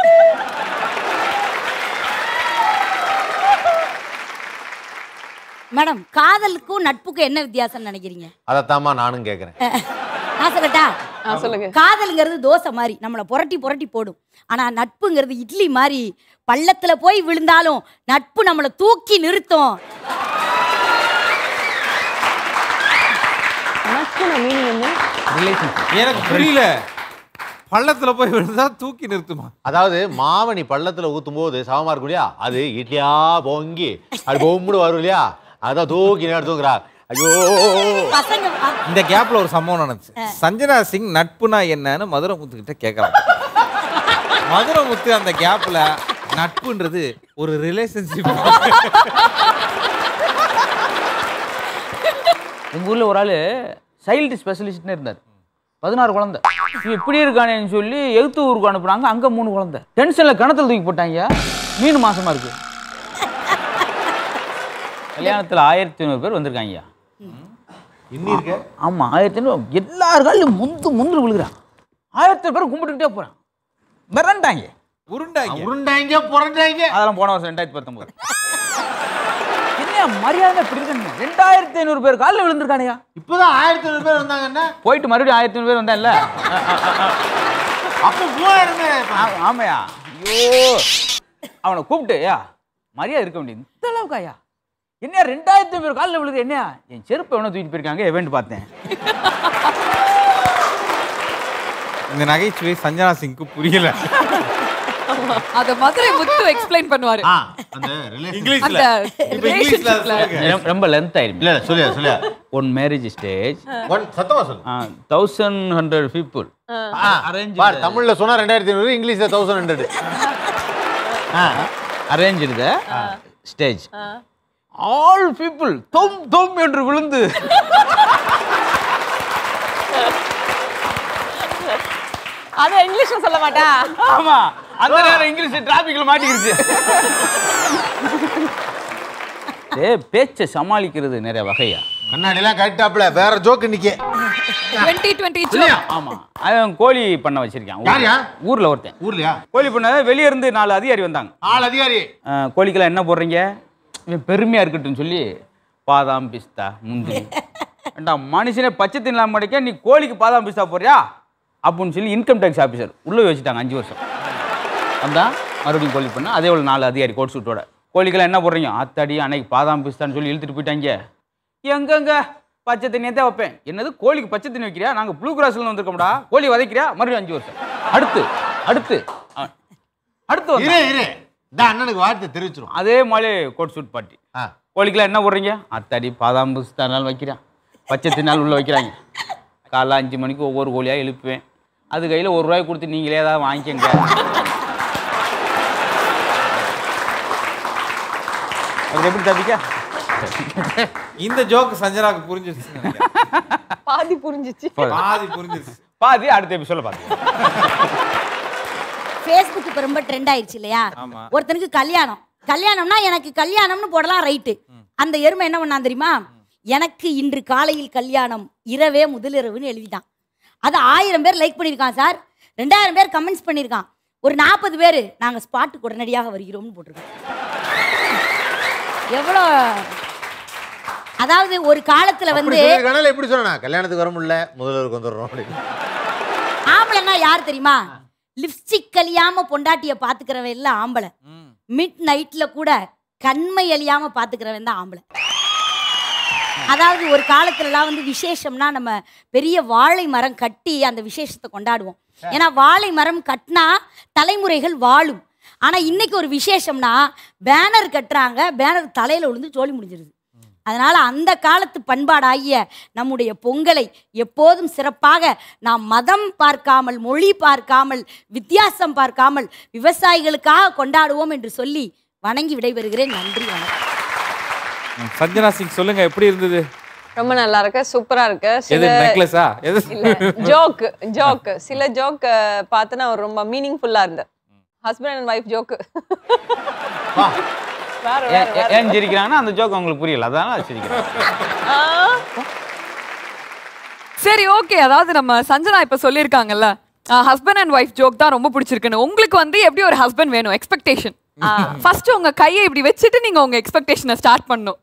madam காதலுக்கும் நட்புக்கும் என்ன வித்தியாசம்னு நினைக்கிறீங்க அதைத்தாம்மா நானும் கேட்குறேன் நான் சொல்லட்டா ஆ, சொல்லுங்க காதலுங்கிறது தோசை மாதிரி நம்மளை புரட்டி புரட்டி போடும் ஆனா நட்புங்கிறது இட்லி மாதிரி பள்ளத்துல போய் விழுந்தாலும் நட்பு நம்மளை தூக்கி நிறுத்தும் மீனிங் என்ன எனக்கு புரியல பள்ளத்துல போய் விழுந்தா தூக்கி நிறுத்துமா அதாவது மாவனி பள்ளத்துல ஊத்தும் போது சமமா இருக்கும் இல்லையா அது இட்லியா பொங்கி அது பொம்முடு வரும் இல்லையா அதான் தூக்கி நேரம் தூங்குறா ஐயோ பசங்க இந்த கேப்ல ஒரு சம்பவம் நடந்துச்சு சஞ்சனா சிங் நட்புனா என்னன்னு மதுரை முத்து கிட்ட கேட்கலாம் மதுரை முத்து அந்த கேப்ல நட்புன்றது ஒரு ரிலேஷன்ஷிப் எங்கள் ஊரில் ஒரு ஆள் சைல்டு ஸ்பெஷலிஸ்ட்னு இருந்தார் பதினாறு குழந்தை இவன் இப்படி இருக்கானேன்னு சொல்லி எழுத்து ஊருக்கு அனுப்புனாங்க அங்கே மூணு குழந்தை டென்ஷனில் கிணத்துல தூக்கி போட்டாங்க மீன் மாசமா இருக்கு கல்யாணத்தில் ஆயிரத்தி ஐநூறு பேர் வந்திருக்காங்க இன்னி இருக்க ஆமாம் ஆயிரத்தி ஐநூறு எல்லார் காலையும் முந்து முந்து விழுகிறான் ஆயிரத்தி பேர் கும்பிட்டுக்கிட்டே போகிறான் மிரண்டாங்க உருண்டாங்க உருண்டாங்க புரண்டாங்க அதெல்லாம் போன வருஷம் ரெண்டாயிரத்தி பத்தொன்பது என்ன மரியாதை இப்படி இருக்கானுங்க ரெண்டாயிரத்தி ஐநூறு பேர் காலில் விழுந்திருக்கானுயா இப்பதான் ஆயிரத்தி ஐநூறு பேர் வந்தாங்க என்ன போயிட்டு மறுபடியும் ஆயிரத்தி ஐநூறு பேர் வந்தான்ல அப்ப மூவாயிரமே ஆ- ஆமாயா ஐயோ அவனை கூப்பிட்டு ஐயா மரியாதை இருக்க வேண்டியது இந்த அளவுக்கு ஐயா என்ன ரெண்டாயிரத்தி பேர் காலில் விழுது என்னையா என் செருப்பு எவனோ தூக்கிட்டு போயிருக்காங்க எவன்ட்டு பார்த்தேன் இந்த நகைச்சுவை சஞ்சனா சிங்க்கு புரியல அத மதுரை முத்து எக்ஸ்பிளைன் பண்ணுவாரு அந்த ரிலேஷன் இங்கிலீஷ்ல அந்த இப்ப இங்கிலீஷ்ல அதை relationship-ல. சொல்லுங்க. ரொம்ப- ரொம்ப லென்த் ஆயிரும் இல்ல சொல்லியா சொல்லியா ஒன் மேரேஜ் ஸ்டேஜ் ஒன் சத்தமா சொல்லு தௌசண்ட் ஹண்ட்ரட் பீப்புள் ஆ, பாரு தமிழ்ல சொன்னா ரெண்டாயிரத்தி ஐநூறு இங்கிலீஷ்ல thousand hundred arrange the stage all people தொம் தொம் என்று விழுந்து அத இங்கிலீஷ்ல சொல்ல மாட்டா ஆமா அந்த நேரம் இங்கிலீஷ் டிராபிக்ல மாட்டிக்கிடுச்சு ஏ பேச்சை சமாளிக்கிறது நிறைய வகையா கண்ணாடி எல்லாம் கரெக்டாப்ல வேற ஜோக்கு நிக்க 2020 ஆமா அவன் கோழி பண்ண வச்சிருக்கான் ஊர்ல. யாருயா? ஊர்ல ஒருத்தன் ஊர்லயா கோழி பண்ண வெளிய இருந்து நாலு அதிகாரி வந்தாங்க ஆள் அதிகாரி அஹ், கோழிக்கெல்லாம் என்ன போடுறீங்க இவன் பெருமையா இருக்கட்டும்னு சொல்லி பாதாம் பிஸ்தா முந்திரி ஏண்டா மனுஷனே பச்சை தின்னலாம் மடிக்க நீ கோழிக்கு பாதாம் பிஸ்தா போறியா அப்படின்னு சொல்லி இன்கம் டேக்ஸ் ஆஃபீஸர் உள்ளே வச்சுட்டாங்க அஞ்சு வருஷம் வந்தா மறுபடியும் கோழி பண்ண அதே ஒரு நாலு அதிகாரி கோட் சூட்டோட கோழிக்கெல்லாம் என்ன போடுறீங்க ஆத்தாடி அன்னைக்கு பாதாம் பிஸ்தான்னு சொல்லி இழுத்துட்டு போயிட்டாங்க எங்கெங்க பச்சை தண்ணியை தான் வைப்பேன் என்னது கோழிக்கு பச்சை தண்ணி வைக்கிறியா நாங்கள் ப்ளூ கிராஸ்ல வந்திருக்கோம்டா கோழி வதைக்கிறியா மறுபடியும் அஞ்சு வருஷம் அடுத்து அடுத்து அ, அடுத்து இரு வந்தா. இரு இந்த அண்ணனுக்கு வாழ்த்து தெரிவிச்சிரும் அதே மாதிரி கோட் சூட் பார்ட்டி கோழிக்கெல்லாம் என்ன போடுறீங்க அத்தாடி பாதாம் பிஸ்தானாலும் வைக்கிறான் பச்சை தின்னால் உள்ள வைக்கிறாங்க காலைல அஞ்சு மணிக்கு ஒவ்வொரு கோழியாக எழுப்புவேன் அது கையில் ஒரு ரூபாய் கொடுத்து நீங்களே ஏதாவது வாங்கிக்கங்க அப்புறம் எப்படி தப்பிக்க இந்த ஜோக் சஞ்சனாவுக்கு புரிஞ்சிருச்சு பாதி புரிஞ்சிச்சு பாதி புரிஞ்சிருச்சு பாதி அடுத்த எபிசோட பார்த்து ஃபேஸ்புக் இப்போ ரொம்ப ட்ரெண்ட் ஆயிடுச்சு இல்லையா ஆமா. ஒருத்தனுக்கு கல்யாணம் கல்யாணம்னா எனக்கு கல்யாணம்னு போடலாம் ரைட்டு அந்த எருமை என்ன பண்ணான் தெரியுமா எனக்கு இன்று காலையில் கல்யாணம் இரவே முதலிரவுன்னு எழுதிட்டான் அது ஆயிரம் பேர் லைக் பண்ணியிருக்கான் சார் ரெண்டாயிரம் பேர் கமெண்ட்ஸ் பண்ணியிருக்கான் ஒரு நாற்பது பேர் நாங்கள் ஸ்பாட்டுக்கு உடனடியாக வருகிறோம்னு போட்டிருக்கோம் எவ்வளோ அதாவது ஒரு காலத்துல வந்து கனல எப்படி சொன்னா கல்யாணத்துக்கு வர முடியல முதல்வருக்கு வந்துடுறோம் அப்படின்னு ஆம்பளைன்னா யார் தெரியுமா லிப்ஸ்டிக் கழியாம பொண்டாட்டிய பாத்துக்கிறவன் எல்லாம் ஆம்பளை மிட் நைட்ல கூட கண்மை அழியாம பாத்துக்கிறவன் தான் ஆம்பளை அதாவது ஒரு காலத்துலலாம் வந்து விசேஷம்னா நம்ம பெரிய வாழை மரம் கட்டி அந்த விசேஷத்தை கொண்டாடுவோம் ஏன்னா வாழை மரம் கட்டினா தலைமுறைகள் வாழும் ஆனா இன்னைக்கு ஒரு விசேஷம்னா பேனர் கட்டுறாங்க பேனர் தலையில விழுந்து ஜோலி முடிஞ்சிருது அதனால அந்த காலத்து பண்பாடாகிய நம்முடைய பொங்கலை எப்போதும் சிறப்பாக நாம் மதம் பார்க்காமல் மொழி பார்க்காமல் வித்தியாசம் பார்க்காமல் விவசாயிகளுக்காக கொண்டாடுவோம் என்று சொல்லி வணங்கி விடைபெறுகிறேன் நன்றி வணக்கம் சஞ்சனா சிங் சொல்லுங்க எப்படி இருந்தது ரொம்ப நல்லா இருக்கு சூப்பரா இருக்கு எது நெக்லஸா எது ஜோக் ஜோக் சில ஜோக் பார்த்தனா ஒரு ரொம்ப மீனிங்ஃபுல்லா இருந்தது ஹஸ்பண்ட் அண்ட் ஒய்ஃப் ஜோக் வேற வேற ஏன் வேற ஏன் சிரிக்கிறாங்கன்னா அந்த ஜோக் உங்களுக்கு புரியல அதான் சிரிக்கிறேன் ஆ. சரி ஓகே அதாவது நம்ம சஞ்சனா இப்ப சொல்லியிருக்காங்கல்ல ஹஸ்பண்ட் அண்ட் ஒய்ஃப் ஜோக் தான் ரொம்ப பிடிச்சிருக்குன்னு உங்களுக்கு வந்து எப்படி ஒரு ஹஸ்பண்ட் வேணும் எக்ஸ்பெக்டேஷன் ஃபர்ஸ்ட் உங்க கையை இப்படி வச்சுட்டு நீங்க உங்க எக்ஸ்பெக்டேஷனை ஸ்டார்ட் பண்ணும்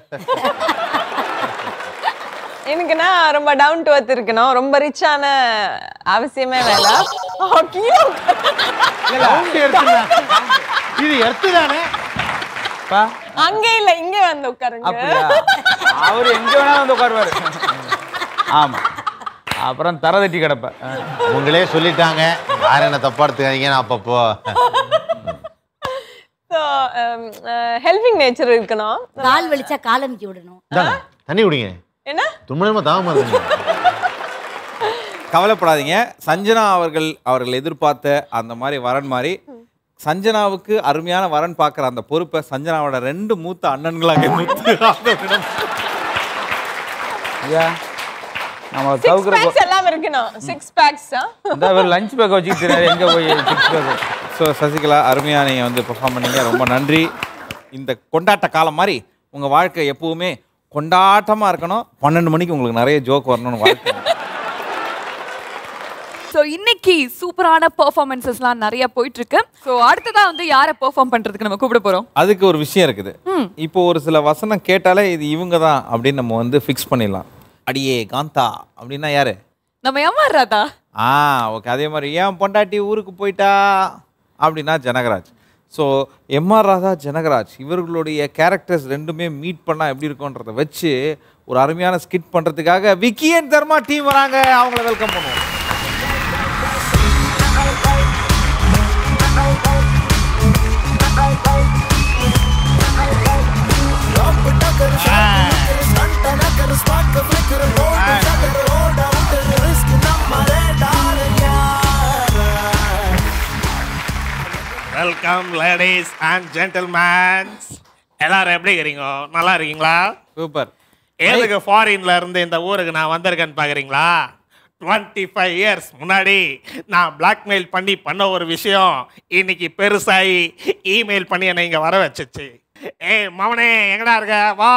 எனக்குன்னா ரொம்ப டவுன் டு earth இருக்கணும் ரொம்ப ரிச்சான அவசியமே வேணாம் ஆ, கீழே உட்காரு. இது எர்த்து தானே அங்க இல்ல இங்க வந்து உட்காருங்க அப்படியா அவர் எங்க வேணாலும் வந்து உட்காருவாரு ஆமா அப்புறம் தர தட்டி கிடப்ப உங்களே சொல்லிட்டாங்க யாரும் என்ன தப்பா எடுத்துக்காதீங்க நான் அப்பப்போ ஹெல்பிங் நேச்சர் இருக்கணும் கால் வலிச்சா கால் அமுக்கி விடணும் இந்தாங்க, தண்ணி குடிங்க என்ன தும்மலமா தாகமா இருக்குங்க கவலைப்படாதீங்க சஞ்சனா அவர்கள் அவர்கள் எதிர்பார்த்த அந்த மாதிரி வரன் மாதிரி சஞ்சனாவுக்கு அருமையான வரன் பார்க்குற அந்த பொறுப்பை சஞ்சனாவோட ரெண்டு மூத்த அண்ணன்களாக மூத்து ஆதவனிடம் ஐயா நம்ம சிக்ஸ் தவுக்குற பேக்ஸ் எல்லாம் இருக்கணும் சிக்ஸ் பேக்ஸ் இந்த ஒரு லஞ்ச் பேக் வச்சுக்கிட்டு தெரியாது எங்க போய் சிக்ஸ் பேக் ஸோ சசிகலா அருமையாக நீங்கள் வந்து பெர்ஃபார்ம் பண்ணீங்க ரொம்ப நன்றி இந்த கொண்டாட்ட காலம் மாதிரி உங்கள் வாழ்க்கை எப்பவுமே கொண்டாட்டமாக இருக்கணும் பன்னெண்டு மணிக்கு உங்களுக்கு நிறைய ஜோக் வரணும்னு வாழ்க்கை ஸோ இன்னைக்கு சூப்பரான பெர்ஃபார்மன்சஸ்லாம் நிறைய போயிட்டு இருக்கு ஸோ அடுத்ததா வந்து யாரை பெர்ஃபார்ம் பண்றதுக்கு நம்ம கூப்பிட போறோம் அதுக்கு ஒரு விஷயம் இருக்குது ம். இப்போ ஒரு சில வசனம் கேட்டாலே இது இவங்க தான் அப்படின்னு நம்ம வந்து ஃபிக்ஸ் பண்ணிடலாம் அடியே காந்தா அப்படின்னா யாரு நம்ம எம்ஆர் ராதா ஆ ஓகே அதே மாதிரி ஏன் பொண்டாட்டி ஊருக்கு போயிட்டா அப்படின்னா ஜனகராஜ் ஸோ எம்ஆர் ராதா ஜனகராஜ் இவர்களுடைய கேரக்டர்ஸ் ரெண்டுமே மீட் பண்ணால் எப்படி இருக்கும்ன்றதை வச்சு ஒரு அருமையான ஸ்கிட் பண்ணுறதுக்காக விக்கி அண்ட் தர்மா டீம் வராங்க அவங்கள வெல்கம் பண்ணுவோம் வெல்கம் லேடிஸ் அண்ட் ஜென்டில்மேன்ஸ் எல்லாரும் எப்படி இருக்கிறீங்க நல்லா இருக்கீங்களா சூப்பர் ஏதுக்கு ஃபாரின்ல இருந்து இந்த ஊருக்கு நான் வந்திருக்கேன்னு பார்க்குறீங்களா டுவெண்ட்டி ஃபைவ் இயர்ஸ் முன்னாடி நான் பிளாக்மெயில் பண்ணி பண்ண ஒரு விஷயம் இன்னைக்கு பெருசாகி இமெயில் பண்ணி என்னை இங்கே வர வச்சுச்சு ஏய் மவனே எங்கடா இருக்க வா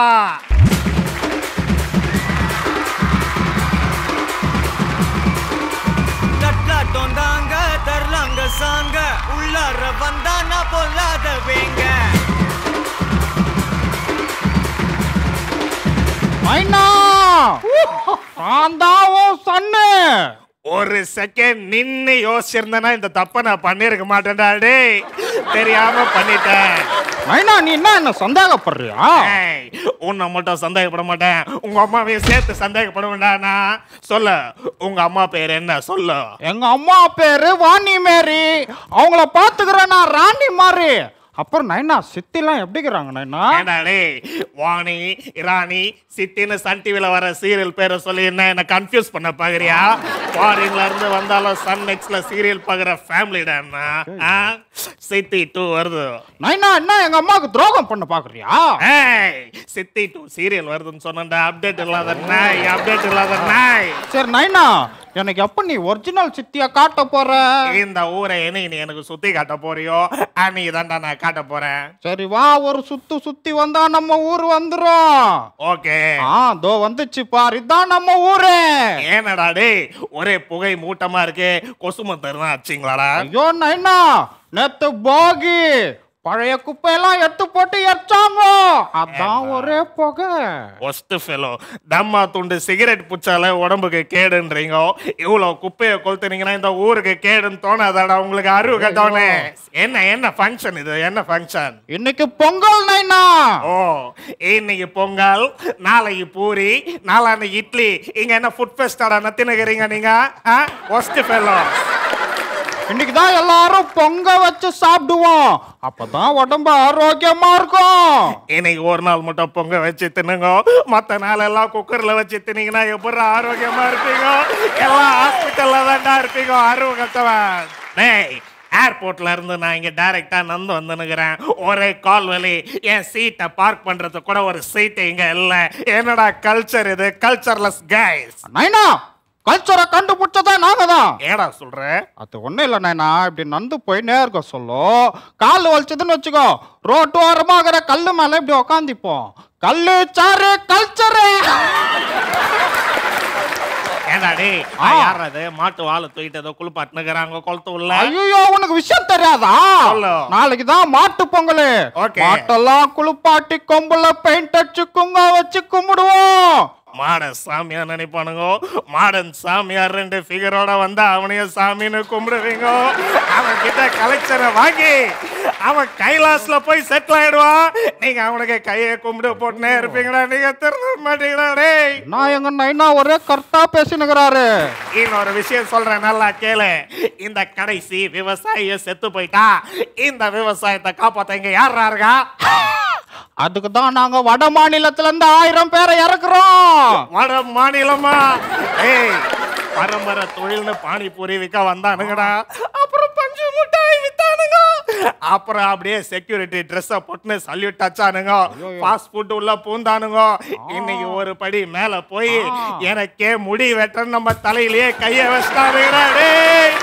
தட்டாட்டம் தாங்க தரலாங்க சாங்க உள்ளார வந்தா நான் பொல்லாத வேங்க மைனா நான் தான் உன் சன்னு ஒரு செகண்ட் நின்னு யோசிச்சிருந்தேன்னா இந்த தப்பை நான் பண்ணிருக்க மாட்டேன்டா டேய் தெரியாம பண்ணிட்டேன் நைனா நீ என்ன என்ன சந்தேகப்படுறியா ஏய், உன்னை மட்டும் சந்தேகப்பட மாட்டேன் உங்க அம்மாவையும் சேர்த்து சந்தேகப்பட வேண்டாண்ணா சொல்ல உங்க அம்மா பேர் என்ன சொல்லு எங்க அம்மா பேரு வாணி மேரி அவங்கள பாத்துக்கிறேன் நான் ராணி மாதிரி அப்புறம் நைனா சித்திலாம் எப்படிங்கிறாங்க நைனா ஏண்டா டேய் வாணி இராணி சித்தின்னு சன் டிவில வர சீரியல் பேரை சொல்லி என்ன என்ன கன்ஃபியூஸ் பண்ண பாக்குறியா ஃபாரின்ல இருந்து வந்தாலும் சன் நெக்ஸ்ட்ல சீரியல் பாக்குற ஃபேமிலிடா ஆ சித்தி டூ வருது நைனா என்ன எங்க அம்மாவுக்கு துரோகம் பண்ண பாக்குறியா ஏய் சித்தி டூ சீரியல் வருதுன்னு சொன்னேன்டா அப்டேட் இல்லாத நாய் அப்டேட் இல்லாத நாய் சரி நைனா எனக்கு எப்ப நீ ஒரிஜினல் சித்திய காட்ட போற இந்த ஊரை என்ன நீ எனக்கு சுத்தி காட்ட போறியோ அன்னைக்கு தான்டா நான் காட்ட போறேன் சரி வா ஒரு சுத்து சுத்தி வந்தா நம்ம ஊர் வந்துரும் ஓகே ஆ தோ வந்துச்சு பாரு இதான் நம்ம ஊரு ஏனடா டேய் ஒரே புகை மூட்டமா இருக்கு கொசு மத்தர் தான் அடிச்சிங்களாடா ஐயோ நைனா நேத்து போகி பழைய குப்பையெல்லாம் எடுத்து போட்டு எரிச்சாங்க அதான் ஒரே புகை ஒஸ்ட் ஃபெலோ தம்மா துண்டு சிகரெட் புச்சால உடம்புக்கு கேடுன்றீங்க இவ்வளவு குப்பையை கொளுத்துனீங்கன்னா இந்த ஊருக்கு கேடுன்னு தோணாதாடா உங்களுக்கு அறிவு கட்டவனே என்ன என்ன ஃபங்க்ஷன் இது என்ன ஃபங்க்ஷன் இன்னைக்கு பொங்கல் நைனா ஓ இன்னைக்கு பொங்கல் நாளைக்கு பூரி நாளான்னைக்கு இட்லி இங்க என்ன ஃபுட் ஃபெஸ்டாடா நத்தினுக்கிறீங்க நீங்க ஒஸ்ட் ஃபெலோ இன்னைக்கு தான் எல்லாரும் பொங்க வச்சு சாப்பிடுவோம் அப்பதான் உடம்பு ஆரோக்கியமா இருக்கும் இன்னைக்கு ஒரு நாள் மட்டும் பொங்க வச்சு தின்னுங்க மத்த நாள் எல்லாம் குக்கர்ல வச்சு தின்னீங்கன்னா எப்படி ஆரோக்கியமா இருப்பீங்க எல்லாம் ஹாஸ்பிட்டல்ல தான்டா இருப்பீங்க அருவ கத்தவன் டேய் ஏர்போர்ட்ல இருந்து நான் இங்க டைரக்டா நந்து வந்துனுக்கிறேன் ஒரே கால் வலி என் சீட்டை பார்க் பண்றது கூட ஒரு சீட் இங்க இல்ல என்னடா கல்ச்சர் இது கல்ச்சர்லெஸ் கைஸ் நைனா கல்ச்சரை கண்டுபிடிச்சதா நாங்க தான் ஏடா சொல்ற அது ஒண்ணும் இல்ல நைனா இப்படி நந்து போய் நேர்க சொல்லும் கால் வலிச்சதுன்னு வச்சுக்கோ ரோட்டு ஓரமா இருக்கிற கல்லு மேல இப்படி உக்காந்திப்போம் கல்லு சாரு கல்ச்சரு ஏடா டேய் நான் யார் அது மாட்டு வாழை தூக்கிட்டு ஏதோ குளிப்பாட்டுனுக்குறாங்க குளத்து உள்ள ஐயோ உனக்கு விஷயம் தெரியாதா சொல்லு. நாளைக்கு தான் மாட்டு பொங்கல் Okay. மாட்டெல்லாம் குளிப்பாட்டி கொம்புல பெயிண்ட் அடிச்சு குங்க வச்சு கும்பிடுவோம் மாடன் சாமியார் நினைப்பானுங்க மாடன் சாமியார் ரெண்டு ஃபிகரோட வந்தா அவனையும் சாமின்னு கும்பிடுவீங்க அவன் கிட்ட கலெக்ஷனை வாங்கி அவன் கைலாஸ்ல போய் செட்டில் ஆயிடுவான் நீங்க அவனுக்கு கையை கும்பிடு போட்டுனே இருப்பீங்களா நீங்க திருந்த மாட்டீங்களா டேய் நான் எங்க நைனா ஒரே கரெக்டா பேசினுக்கிறாரு இன்னொரு விஷயம் சொல்றேன் நல்லா கேளு இந்த கடைசி விவசாயிய செத்து போயிட்டா இந்த விவசாயத்தை காப்பாத்த இங்க யாரா இருக்கா அதுக்கு தான் நாங்க வட மாநிலத்துல இருந்து ஆயிரம் பேரை இறக்குறோம் வட மாநிலமா ஏய் பரம்பரை தொழில்னு பானிபூரி விற்க வந்தானுங்கடா அப்புறம் பஞ்சு முட்டாய் வித்தானுங்க அப்புறம் அப்படியே செக்யூரிட்டி ட்ரெஸ்ஸை போட்டுன்னு சல்யூட் அச்சானுங்க ஃபாஸ்ட் ஃபுட் உள்ள பூந்தானுங்க இன்னைக்கு ஒரு படி மேல போய் எனக்கே முடி வெட்டன்னு நம்ம தலையிலேயே கைய வச்சிட்டானுங்கடா டேய்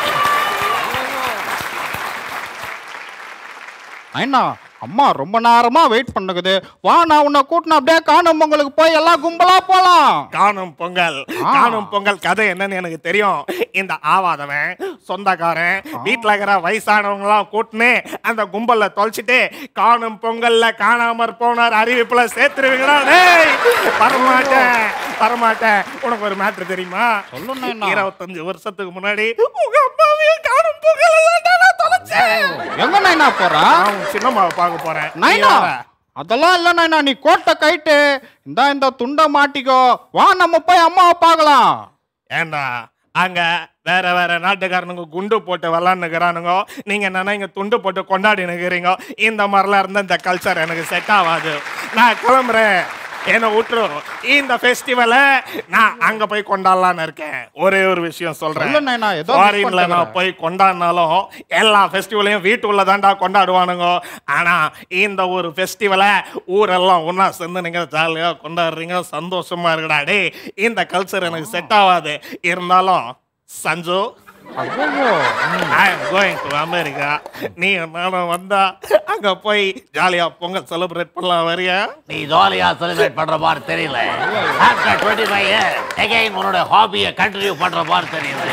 நைனா அம்மா ரொம்ப நேரமா வெயிட் பண்ணுகுது வா நான் உன்னை கூட்டின அப்படியே காணும் உங்களுக்கு போய் எல்லாம் கும்பலா போலாம் காணும் பொங்கல் காணும் பொங்கல் கதை என்னன்னு எனக்கு தெரியும் இந்த ஆவாதவன் சொந்தக்காரன் வீட்டுல இருக்கிற வயசானவங்களாம் கூட்டுன்னு அந்த கும்பல்ல தொலைச்சிட்டு காணும் பொங்கல்ல காணாமற் போனார் அறிவிப்புல சேர்த்துருவீங்களா டேய் வரமாட்டேன் வரமாட்டேன் உனக்கு ஒரு மேட்ரு தெரியுமா இருபத்தஞ்சு வருஷத்துக்கு முன்னாடி உங்க அம்மாவையும் காணும் பொங்கல் நான் தொலைச்சேன் எங்க நைனா போறா நான் சின்னம்மாவை பார்க்க போறேன் நீ நைனா வர. அதெல்லாம் இல்ல நைனா நீ கோட்டை கைட்டு இந்த இந்த துண்டை மாட்டிக்கோ வா நம்ம போய் அம்மாவை பார்க்கலாம் ஏண்டா அங்க வேற வேற நாட்டுக்காரனுங்க குண்டு போட்டு விளாண்டுக்கிறானுங்க நீங்க என்னன்னா இங்க துண்டு போட்டு கொண்டாடி நிக்கிறீங்க இந்த மாதிரிலாம் இருந்தா இந்த கல்ச்சர் எனக்கு செட் ஆகாது நான் கிளம்புறேன் என்ன விட்டுரும் இந்த ஃபெஸ்டிவலை நான் அங்க போய் கொண்டாடலான்னு இருக்கேன் ஒரே ஒரு விஷயம் சொல்றேன் சொல்லு நைனா, ஏதோ miss ஃபாரின்ல பண்ணிட்டேன். நான் போய் கொண்டாடினாலும் எல்லா ஃபெஸ்டிவலையும் வீட்டுக்குள்ள தான்டா கொண்டாடுவானுங்க ஆனா இந்த ஒரு ஃபெஸ்டிவலை ஊரெல்லாம் ஒண்ணா சேர்ந்து நீங்க ஜாலியா கொண்டாடுறீங்க சந்தோஷமா இருக்குடா டேய் இந்த கல்ச்சர் எனக்கு செட் ஆகாது இருந்தாலும் Sanju I am going to America நீ நானும் வந்தா அங்க போய் ஜாலியா பொங்கல் செலிப்ரேட் பண்ணலாம் வரியா நீ ஜாலியா செலிப்ரேட் பண்ற மாதிரி தெரியல after twenty five year again உன்னோட ஹாபியை கண்டினியூ பண்ற மாதிரி தெரியுது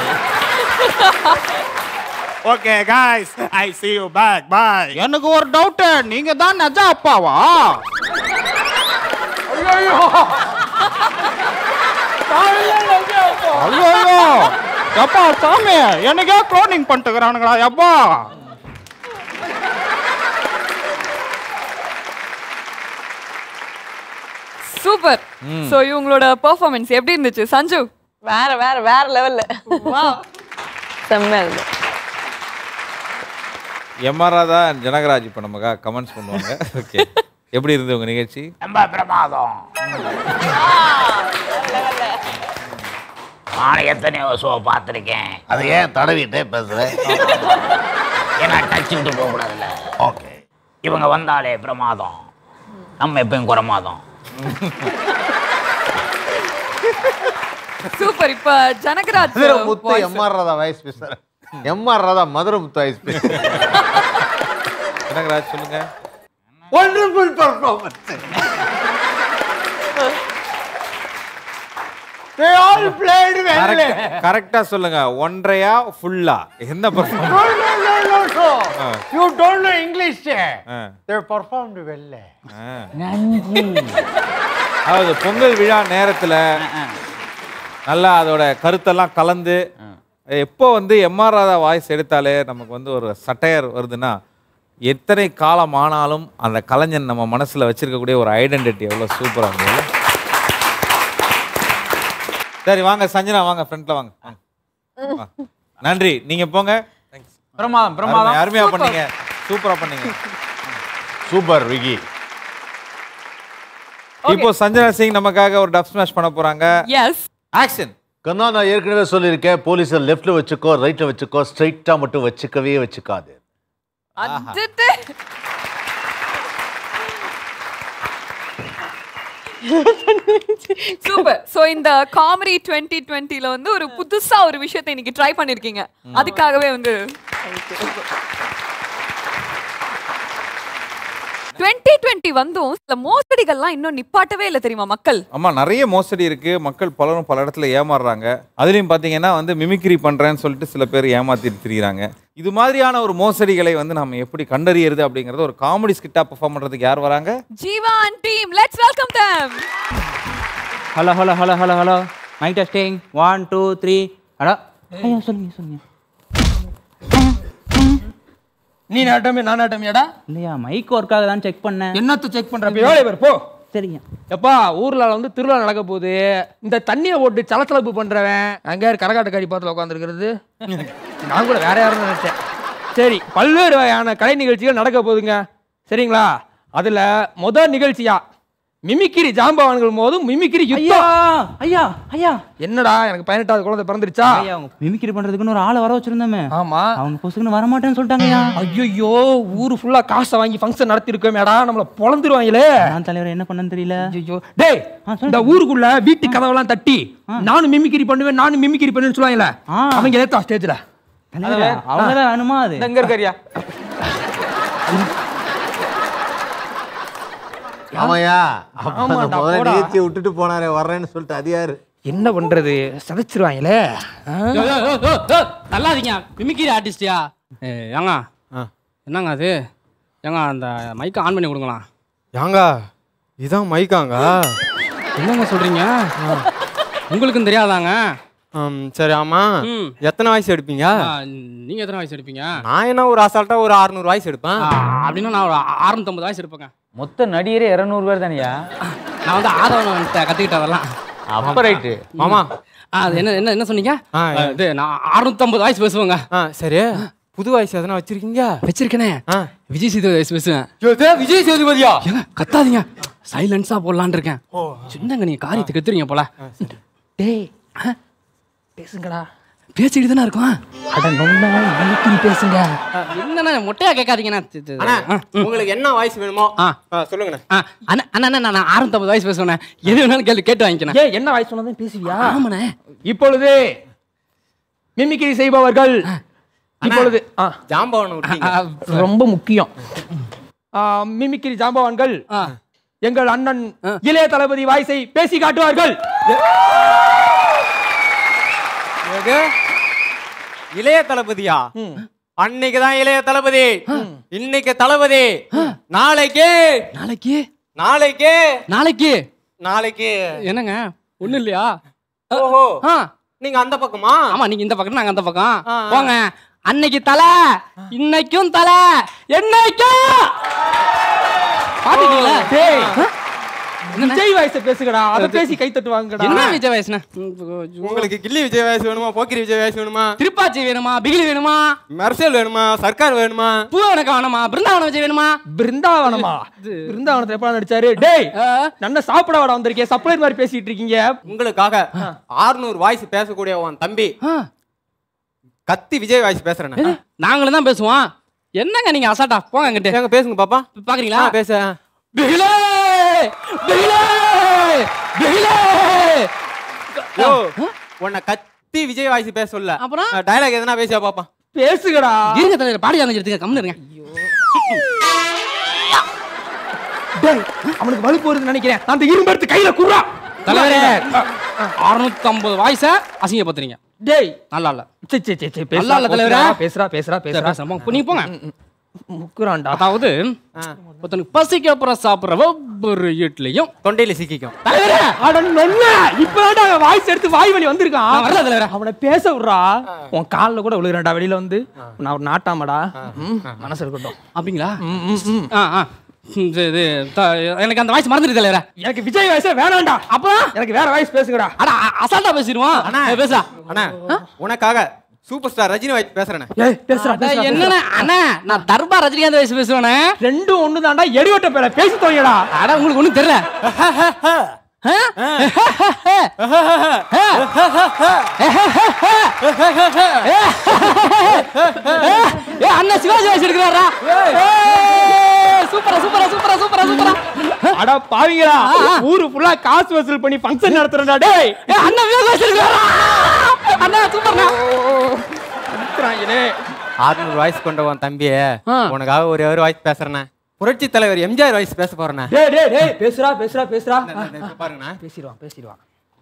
okay guys I see you back bye எனக்கு ஒரு டவுட் நீங்க தான் நஜா அப்பாவா ஐயோ ஐயோ எப்பா சாமி எனக்கே க்ளோனிங் பண்ணிட்டுக்கிறானுங்களா எப்பா சூப்பர் சோ இவங்களோட பெர்ஃபார்மன்ஸ் எப்படி இருந்துச்சு சஞ்சு வேற வேற வேற லெவல்ல செம்மையா இருக்கு எம்ஆர் ராதா and ஜனகராஜ் இப்போ நமக்காக கமெண்ட்ஸ் பண்ணுவாங்க ஓகே எப்படி இருந்தது உங்க நிகழ்ச்சி ரொம்ப பிரமாதம் நான் எத்தனையோ ஷோ பார்த்துருக்கேன் அது ஏன் தடவிட்டே பேசுறேன் ஏன்னா டச் விட்டு போகக்கூடாதுல்ல ஓகே இவங்க வந்தாலே பிரமாதம் நம்ம எப்பயும் குறமாதம் சூப்பர் இப்ப ஜனகராஜ் மதுரை முத்து voice. எம்ஆர் ராதா வாய்ஸ் பேசுறேன் எம்ஆர் ராதா மதுரை முத்து வாய்ஸ் பேசுறேன் ஜனகராஜ் சொல்லுங்க wonderful performance They all played well. கரெக்டா சொல்லுங்க ஒன்றையா ஃபுல்லா எந்த No, performance no, no, no, no. Ah. You don't know English. Ah. They performed well. அதாவது பொங்கல் விழா நேரத்துல நல்லா அதோட கருத்தெல்லாம் கலந்து எப்போ வந்து எம்ஆர் ராதா வாய்ஸ் எடுத்தாலே நமக்கு வந்து ஒரு சட்டையர் வருதுன்னா எத்தனை காலம் ஆனாலும் அந்த கலைஞன் நம்ம மனசுல வச்சிருக்கக்கூடிய ஒரு ஐடென்டிட்டி எவ்வளோ சூப்பராக இருந்தது சரி வாங்க சஞ்சனா வாங்க ஃப்ரண்ட்ல வாங்க வாங்க. வா. நன்றி நீங்க போங்க பிரமாதம் பிரமாதம் அருமையா பண்ணீங்க சூப்பரா பண்ணீங்க சூப்பர் விகி இப்போ சஞ்சனா சிங் நமக்காக ஒரு டப் ஸ்மாஷ் பண்ண போறாங்க எஸ் ஆக்ஷன் கண்ணா நான் ஏற்கனவே சொல்லியிருக்கேன் போலீஸை லெஃப்ட்ல வச்சுக்கோ ரைட்ல வச்சுக்கோ ஸ்ட்ரைட்டா மட்டும் வச்சுக்கவே வச்சுக்காது அடிட்டு சூப்பர் சோ இந்த காமெடி டுவெண்ட்டி டுவெண்ட்டில வந்து ஒரு புதுசா ஒரு விஷயத்தை இன்னைக்கு ட்ரை பண்ணிருக்கீங்க அதுக்காகவே வந்து டுவெண்ட்டி டுவெண்ட்டி வந்தும் சில மோசடிகள்லாம் இன்னும் நிப்பாட்டவே இல்லை தெரியுமா மக்கள் ஆமா நிறைய மோசடி இருக்கு மக்கள் பலரும் பல இடத்துல ஏமாறுறாங்க அதுலயும் பாத்தீங்கன்னா வந்து மிமிக்ரி பண்றேன்னு சொல்லிட்டு சில பேர் ஏமாத்திட்டு திரியுறாங்க இது மாதிரியான ஒரு மோசடிகளை வந்து நம்ம எப்படி கண்டறியறது அப்படிங்கறது ஒரு காமெடி ஸ்கிட்டா பெர்ஃபார்ம் பண்றதுக்கு யார் வராங்க Jeeva and team let's welcome them hello hello hello hello hello mike testing one two three hello ஐயோ சொல்லுங்க சொல்லுங்க நீ நாட்டமே நான் நாட்டமியாடா இல்லையா மைக் ஒர்க் ஆகுதான்னு செக் பண்ணேன் என்னத்த செக் பண்ற அப்ப வேலையை பாரு போ சரிங்க எப்பா ஊர்ல வந்து திருவிழா நடக்க போகுது இந்த தண்ணியை போட்டு சலச்சலப்பு பண்றவன் அங்க யார் கரகாட்டக்காரி பார்த்துல உட்காந்துருக்கிறது நான் கூட வேற யாரும் நினைச்சேன் சரி பல்வேறு வகையான கலை நிகழ்ச்சிகள் நடக்க போகுதுங்க சரிங்களா அதுல முதல் நிகழ்ச்சியா மிமிக்கிரி ஜாம்பவான்கள் போதும் மிமிக்கிரி யுத்தம் ஐயா ஐயா என்னடா எனக்கு பதினெட்டாவது குழந்தை பிறந்துருச்சா ஐயா அவங்க மிமிக்ரி பண்றதுக்குன்னு ஒரு ஆளை வர வச்சிருந்தோமே ஆமா அவங்க பொசுக்குன்னு வர மாட்டேன்னு சொல்லிட்டாங்கய்யா ஐயோ ஊரு ஃபுல்லா காசை வாங்கி ஃபங்க்ஷன் நடத்தி இருக்கோமேடா நம்மள பொழந்துருவாங்களே நான் தலைவர் என்ன பண்ணன்னு தெரியல ஐயோ டேய் இந்த ஊருக்குள்ள வீட்டு கதவெல்லாம் தட்டி நானும் மிமிக்கிரி பண்ணுவேன் நானும் மிமிக்கிரி பண்ணுவேன்னு சொல்லுவாங்கல்ல அவங்க ஏத்தா ஸ்டேஜ்ல அவங்க தான் வேணுமா அது எங்க இருக்காரியா ஆமாயா அப்ப அந்த ஆமாண்டா, முதல்ல போடா. நிகழ்ச்சியை விட்டுட்டு போனாரே வர்றேன்னு சொல்லிட்டு அது யாரு என்ன பண்றது சதைச்சிருவாங்களே நல்லாதீங்க மிமிக்ரி ஆர்டிஸ்டியா ஏங்க என்னங்க அது ஏங்க அந்த மைக்கை ஆன் பண்ணி கொடுங்களா ஏங்க இதான் மைக்காங்க என்னங்க சொல்றீங்க உங்களுக்கும் தெரியாதாங்க ம், சரி ஆமா ம். எத்தனை வாய்ஸ் எடுப்பீங்க ஆ, நீங்க எத்தனை வயசு எடுப்பீங்க நான் என்ன ஒரு அசால்ட்டா ஒரு அறுநூறு வாய்ஸ் எடுப்பேன் ஆ, அப்படின்னா நான் ஒரு அறுநூத்தம்பது வயசு எடுப்பேங்க மொத்த நடிகரே இரநூறு பேர் தானேயா நான் வந்து ஆதவன் கத்துக்கிட்டேன் அதெல்லாம் அப்ப ரைட்டு மாமா ஆ, அது என்ன என்ன என்ன சொன்னீங்க ஆ, ஆ, இது நான் அறுநூத்தம்பது வயசு பேசுவேங்க ஆ சரி புது வாய்ஸ் எதனா வச்சிருக்கீங்க வச்சிருக்கேனே விஜய் சேதுபதி வயசு பேசுவேன் ஐயோ, விஜய் சேதுபதியா ஏங்க கத்தாதீங்க சைலன்ஸா போடலான்னு இருக்கேன் சின்னங்க நீங்க காரியத்தை கெடுத்துறீங்க போல டேய் ஆ, பேசுங்கடா பேசிக்கிட்டு தானே இருக்கோம் அட நொண்ணா மிமிக்ரி பேசுங்க என்னண்ணா மொட்டையா கேட்காதீங்கண்ணா தி- தி- அண்ணா ஆ, ம். உங்களுக்கு என்ன வாய்ஸ் வேணுமோ ஆ. ஆ, சொல்லுங்கண்ணே ஆ, அண்ணா அண்ணா அண்ணா, நான் அறுநூத்தம்பது வயசு பேசுவேன் எது வேணாலும் கேள்வி கேட்டு வாங்கிக்கிறேன் ஏன் என்ன வாய்ஸ் சொன்னதும் பேசுவியா ஆமாண்ணே இப்பொழுது மிமிக்ரி செய்பவர்கள் இப்பொழுது ஆ, ஜாம்பவன் விட்டீங்க ரொம்ப முக்கியம் ஆ, மிமிக்ரி ஜாம்பவான்கள் எங்கள் அண்ணன் இளைய தளபதி வாய்ஸை பேசி காட்டுவார்கள் எது இளைய தளபதியா அன்னைக்கு தான் இளைய தளபதி இன்னைக்கு தளபதி நாளைக்கு நாளைக்கு நாளைக்கு நாளைக்கு நாளைக்கு என்னங்க ஒண்ணும் இல்லையா ஓஹோ ஆ நீங்க அந்த பக்கமா ஆமா நீங்க இந்த பக்கம் நாங்க அந்த பக்கம் போங்க அன்னைக்கு தலை இன்னைக்கும் தலை என்னைக்கும் பாத்துட்டீங்களா டேய் விஜய் வயசை பேசுங்கடா அதை பேசி கை தட்டுவாங்கடா என்ன விஜய் வயசுனா உங்களுக்கு கில்லி விஜய் வயசு வேணுமா போக்கிரி விஜய் வயசு வேணுமா திருப்பாச்சி வேணுமா பிகிலி வேணுமா மெர்சல் வேணுமா சர்க்கார் வேணுமா பூவனக்கு வேணுமா பிருந்தாவனம் விஜய் வேணுமா பிருந்தாவனமா பிருந்தாவனத்துல எப்ப நடிச்சாரு டேய் நல்ல சாப்பிட வாடா வந்திருக்கேன் சப்ளை மாதிரி பேசிட்டு இருக்கீங்க உங்களுக்காக 600 வாய்ஸ் பேசக்கூடிய உன் தம்பி கத்தி விஜய் வாய்ஸ் பேசுறேன் நாங்களும் தான் பேசுவோம் என்னங்க நீங்க அசாட்டா போங்க அங்கிட்டு எங்க பேசுங்க பாப்பா பாக்குறீங்களா ஆ, பேச பிகிலே பிகிலே பிகிலே யோ உன்னை கத்தி விஜய் வாய்ஸ் பேச சொல்ல அப்புறம் டயலாக் எதனா பேசியா பாப்பா பேசுகடா இருங்க தலைவர் பாடி அமைஞ்சிருக்க கம்முன்னு இருங்க டேய் அவனுக்கு வலுப்பு வருதுன்னு நினைக்கிறேன் அந்த இரும்பு எடுத்து கையில குடுறா தலைவரே அறுநூத்தம்பது வாய்ஸ அசிங்கப்படுத்துறீங்க டேய் நல்லா இல்ல சே சே சே சே நல்லா இல்ல தலைவரே பேசுறா பேசுறா சரி, பேசுறா பேசுறேன். போங்க, நீங்க போங்க முக்குறான்டா அதாவது ஒருத்தனுக்கு பசிக்க அப்புறம் சாப்பிடுற ஒவ்வொரு வீட்லயும் தொண்டையில சிக்கிக்கும் தலைவரே அட நொன்ன இப்பதான்டா அவன் வாய்ஸ் எடுத்து வாய் வலி வந்திருக்கான் நான் வரல தலைவரே. அவனை பேச விடுறா உன் கால்ல கூட விழுகிறேன்டா வெளியில வந்து நான் ஒரு நாட்டாமடா ம், மனசு இருக்கட்டும் அப்படிங்களா ஆ ஆ ம், இது இது, த- எனக்கு அந்த வாய்ஸ் மறந்துட்டு தலைவரே எனக்கு விஜய் வாய்ஸே வேணாம்டா அப்புறம் எனக்கு வேற வாய்ஸ் பேசுங்கடா அட அ- அசால்ட்டா பேசிடுவோம் அண்ணா ஏய், பேசா அண்ணா உனக்காக சூப்பர் ஸ்டார் ரஜினி வாய்ஸ் பேசுறேன் ஏய் பேசுறா அட, பேசுறா என்னண்ணே அண்ணா நான் தர்பார் ரஜினிகாந்த் வயசு பேசுவேனே ரெண்டும் ஒண்ணு தான்டா எடிவட்ட பேர பேசி தொலைடா அட உங்களுக்கு ஒண்ணும் தெரியல ஏ அண்ணா சிவாஜி வயசு எடுக்கிறாரா சூப்பரா சூப்பரா சூப்பரா சூப்பரா சூப்பரா அட பாவிங்களா ஊரு ஃபுல்லா காசு வசூல் பண்ணி ஃபங்க்ஷன் நடத்துறடா டேய் ஏ அண்ணா விவேக் வயசு எடுக்கிறாரா அண்ணா சூப்பர்ண்ணா அனுப்புறாங்களே 600 வாய்ஸ் கொண்ட உன் தம்பியே உனக்காக ஒரு ஒரு வாய்ஸ் பேசுறேண்ணே புரட்சி தலைவர் எம்ஜிஆர் வாய்ஸ் பேச போறேண்ணே டேய் டேய் டேய் பேசுறா பேசுறா பேசுறா பாருங்கண்ணா பேசிடுவான் பேசிடுவான்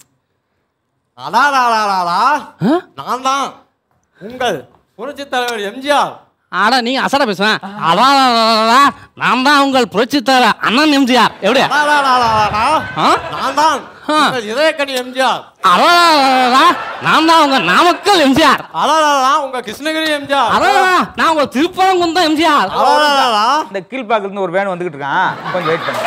அடாடாடாடா நான் தான் உங்கள் புரட்சி தலைவர் எம்ஜிஆர் ஆடா நீங்க அசடா பேசுவேன் அதான் நான் தான் உங்கள் புரட்சி தர அண்ணன் எம்ஜிஆர் எப்படி அடாடாடாடாடா, ஆ? நான் தான் உங்கள் இதயக்கணி எம்ஜிஆர் அதான் நான் தான் உங்க நாமக்கல் எம்ஜிஆர் அடாடாடா உங்க கிருஷ்ணகிரி எம்ஜிஆர் அதான் நான் உங்க திருப்பரங்குன்றம் எம்ஜிஆர் அடாடாடா இந்த கீழ்பாக்கில இருந்து ஒரு வேன் வந்துகிட்டு இருக்கான் கொஞ்சம் வெயிட் பண்ணு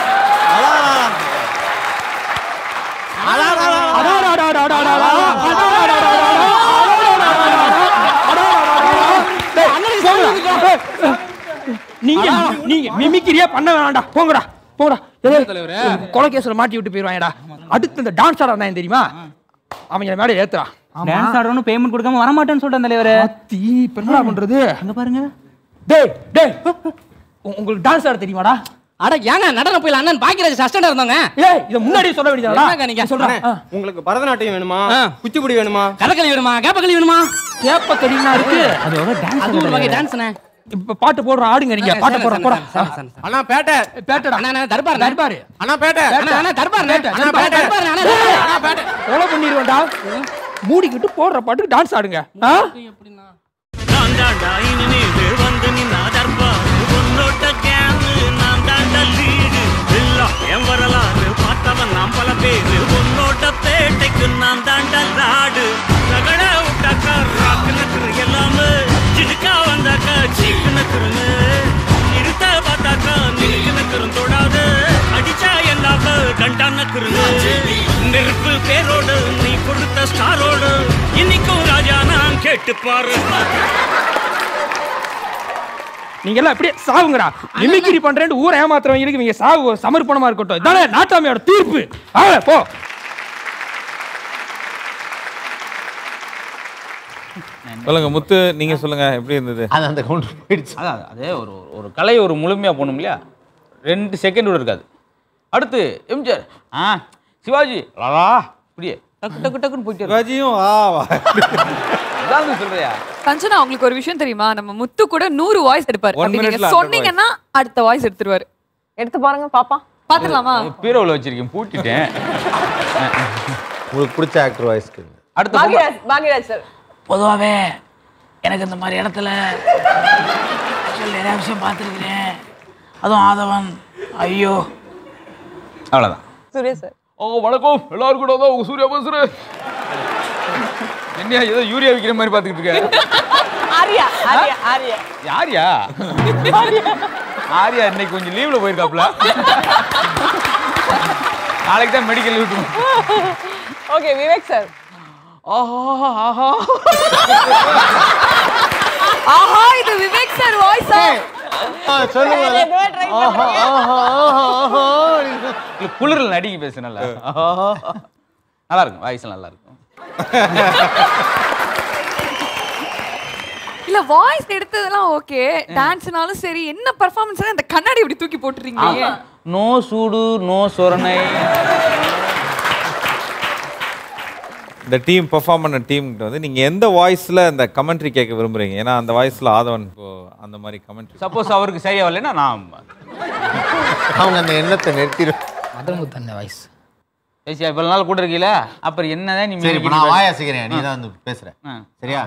நீங்க நீங்க மிமிக்கிரியா பண்ண வேணாம்டா போங்கடா போங்கடா ஏய், கொலை கேஸ்ல மாட்டி விட்டு போயிருவாங்கடா அடுத்து இந்த டான்ஸ் ஆட தான் தெரியுமா அவங்க மேல ஏத்துறா டான்ஸ் ஆடுறவனு பேமெண்ட் கொடுக்காம வர மாட்டேன்னு சொல்லிட்டேன் தலைவரே தீ இப்ப என்னடா பண்றது அங்க பாருங்க டேய் டேய் உ- உங்களுக்கு டான்ஸ் ஆட தெரியுமாடா அட ஏங்க நடன போயில அண்ணன் பாக்கியராஜ் அசிஸ்டன்ட் இருந்தாங்க ஏய் இத முன்னாடியே சொல்ல வேண்டியதாடா என்னங்க நீங்க சொல்றேன் உங்களுக்கு பரதநாட்டியம் வேணுமா குச்சிப்புடி வேணுமா கதகளி வேணுமா கேப்பகளி வேணுமா கேப்ப தெரியுமா இருக்கு அதோட டான்ஸ் அது ஒரு வகை டான்ஸ்ண்ணே இப்ப பாட்டு போடுற ஆடுங்க நீங்க பாட்டு போடுற போடா அண்ணா பேட்டை பேட்டடா அண்ணா அண்ணா தர்பார் தர்பாரு அண்ணா பேட்டை அண்ணா அண்ணா தர்பார் பேட்டை, அண்ணா தர்பார், தர்பார் அண்ணா தர்பார். அண்ணா பேட்டை கொலை பண்ணிடுவேன்டா மூடிக்கிட்டு போடுற பாட்டுக்கு டான்ஸ் ஆடுங்க ஆ? நான் தாண்டா இனிமேல் வந்து நின்னா தர்பா உன்னோட்ட கேமு நான் தாண்டா லீடு இல்ல என் வரலாறு பார்த்தவன் நாம் பல பேரு உன்னோட்ட பேட்டைக்கு நான் தாண்டா லாடு ரகட விட்டாக்கா ராக்கு நக்குரு எல்லாமே சிடுக்கா வந்தாக்கா சீக்கு நக்குருங்க இருத்த பார்த்தாக்கா நிற்கு நக்குரும் தொடாது அடிச்சா எல்லாம கண்டா நக்குருங்க நெருப்பு பேரோடு நீ கொடுத்த ஸ்டாரோடு இன்னைக்கும் ராஜா நான் கேட்டு பாரு நீங்க எல்லாம் அப்படியே சாவுங்கடா மிமிக்ரி பண்றேன்னு ஊரை ஏமாத்துறவங்களுக்கு நீங்க சாவு ஒரு சமர்ப்பணமா இருக்கட்டும் இதானே நாட்டாமையோட தீர்ப்பு ஆ போ சொல்லுங்க முத்து நீங்க சொல்லுங்க எப்படி இருந்தது அது அந்த கவுண்டர் போயிடுச்சு அதான் அதே ஒரு ஒரு- ஒரு கலை ஒரு முழுமையா போகணும் இல்லையா ரெண்டு செகண்ட் கூட இருக்காது அடுத்து எம்ஜிஆர் ஆ சிவாஜி லாலா இப்படியே டக்கு டக்கு டக்குன்னு போயிட்டே இருக்கும். சிவாஜியும் ஆ வா. அதான் சொல்றியா சஞ்சனா உங்களுக்கு ஒரு விஷயம் தெரியுமா நம்ம முத்து கூட நூறு வாய்ஸ் எடுப்பாரு One அப்படி minute ல நீங்க hundred சொன்னீங்கன்னா அடுத்த வாய்ஸ் எடுத்துருவாரு எடுத்து பாருங்க பாப்பா பாத்துடலாமா பீரோவில் வச்சிருக்கேன் பூட்டிட்டேன் உங்களுக்கு பிடிச்ச ஆக்டர் வாய்ஸ்க்கு அடுத்த பொம்பளை- பாக்யராஜ் பாக்யராஜ் சார் பொதுவாகவே எனக்கு இந்த மாதிரி இடத்துல actually நிறைய விஷயம் பார்த்துருக்கிறேன் அதுவும் ஆதவன் ஐயோ அவ்வளோதான் சூர்யா சார் ஓ வணக்கம் எல்லாரும் கூட தான் உங்க சூர்யா பேசுறேன் என்ன ஏதோ யூரியா விற்கிற மாதிரி பார்த்துக்கிட்டு இருக்க ஆரியா ஆரியா ஆரியா யாரியா ஆரியா இன்னைக்கு கொஞ்சம் லீவ்ல போயிருக்காப்ல நாளைக்கு தான் மெடிக்கல் விட்டுரும் ஓகே விவேக் சார் ஆஹா ஆஹா ஆஹா இது விவேக் சார் வாய்ஸா சொல்லுங்க இல்ல குளிரில் நடிகை பேசுனல நல்லா இருக்கும் வாய்ஸ் நல்லா இருக்கும் இல்ல வாய்ஸ் எடுத்ததெல்லாம் ஓகே டான்ஸ்னாலும் சரி என்ன பெர்ஃபார்மன்ஸ் இந்த கண்ணாடி இப்படி தூக்கி போட்டுறீங்க நோ சூடு நோ சொரணை இந்த டீம் பெர்ஃபார்ம் பண்ண டீம்கிட்ட வந்து நீங்க எந்த வாய்ஸ்ல அந்த கமெண்ட்ரி கேட்க விரும்புறீங்க ஏன்னா அந்த வாய்ஸ்ல ஆதவன் இப்போ அந்த மாதிரி கமெண்ட்ரி சப்போஸ் அவருக்கு சரியா வரலைன்னா நான் அவங்க அந்த எண்ணத்தை நிறுத்திடும் மதமுத்தண்ண வாய்ஸ் பேசியா இவ்வளவு நாள் கூட இருக்கீல அப்புறம் என்னதான் நீ சரி இப்போ நான் வாய் அசைக்கிறேன் நீ தான் வந்து பேசுற ஆ. சரியா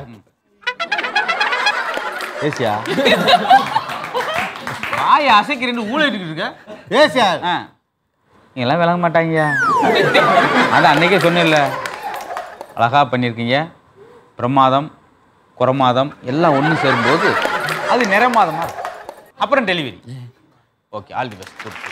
பேசியா வாயை அசைக்கிறேன்னு ஊழிட்டு இருக்க பேசியா ஆ நீ எல்லாம் விளங்க மாட்டாங்க அதான் அன்னைக்கே சொன்னேன்ல அழகா பண்ணியிருக்கீங்க பிரமாதம் குறமாதம் எல்லாம் ஒன்று சேரும்போது அது நிறமாதமா இருக்கும். அப்புறம் delivery okay all the best good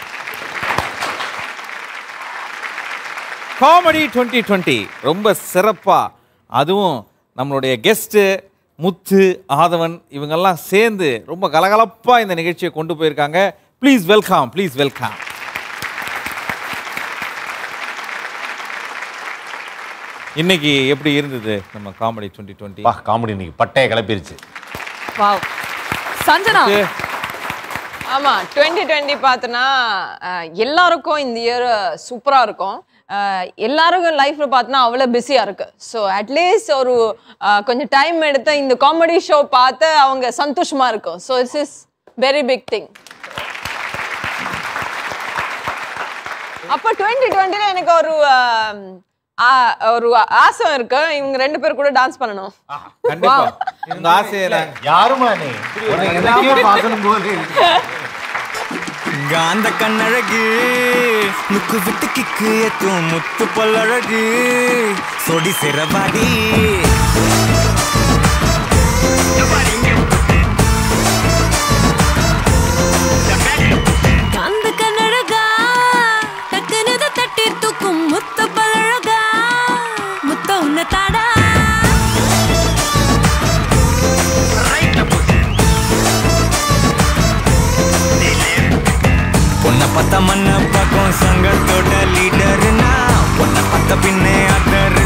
comedy twenty twenty ரொம்ப சிறப்பா அதுவும் நம்மளுடைய கெஸ்ட்டு முத்து ஆதவன் இவங்கெல்லாம் சேர்ந்து ரொம்ப கலகலப்பா இந்த நிகழ்ச்சியை கொண்டு போயிருக்காங்க ப்ளீஸ் வெல்கம் ப்ளீஸ் வெல்கம் இன்னைக்கு எப்படி இருந்தது நம்ம காமெடி டுவெண்ட்டி டுவெண்ட்டி வா காமெடி இன்னைக்கு பட்டையை கிளப்பிருச்சு வாவ் சஞ்சனா ஆமா டுவெண்ட்டி டுவெண்ட்டி பார்த்தோன்னா எல்லாருக்கும் இந்த இயர் சூப்பரா இருக்கும் அஹ், எல்லாருக்கும் லைஃப்ல பார்த்தோன்னா அவ்வளோ பிஸியா இருக்கு ஸோ அட்லீஸ்ட் ஒரு அஹ், கொஞ்சம் டைம் எடுத்து இந்த காமெடி ஷோ பார்த்து அவங்க சந்தோஷமா இருக்கும் so it's is very big thing அப்போ டுவெண்ட்டி டுவெண்ட்டில எனக்கு ஒரு அஹ், ஆ- ஒரு ஆசை இருக்கு இவங்க ரெண்டு பேர் கூட டான்ஸ் பண்ணணும் கண்டிப்பா உங்க ஆசையை யாருமா நீ உன்னை எனக்கே பார்க்கணும் போது காந்த கண்ணழகு முக்கு விட்டு கிக்கு எத்தும் முத்து பல்லழகு சொடி சிறவாடி காந்த கண்ணழகா டக்குனு இதை தட்டி தூக்கும் முத்த பழகா முத்த உன்னை தாடா பொண்ணை பார்த்த மண்ண பக்கம் சங்கத்தோட லீடர்னா பொண்ணை பார்த்த பின்னே அத்தர்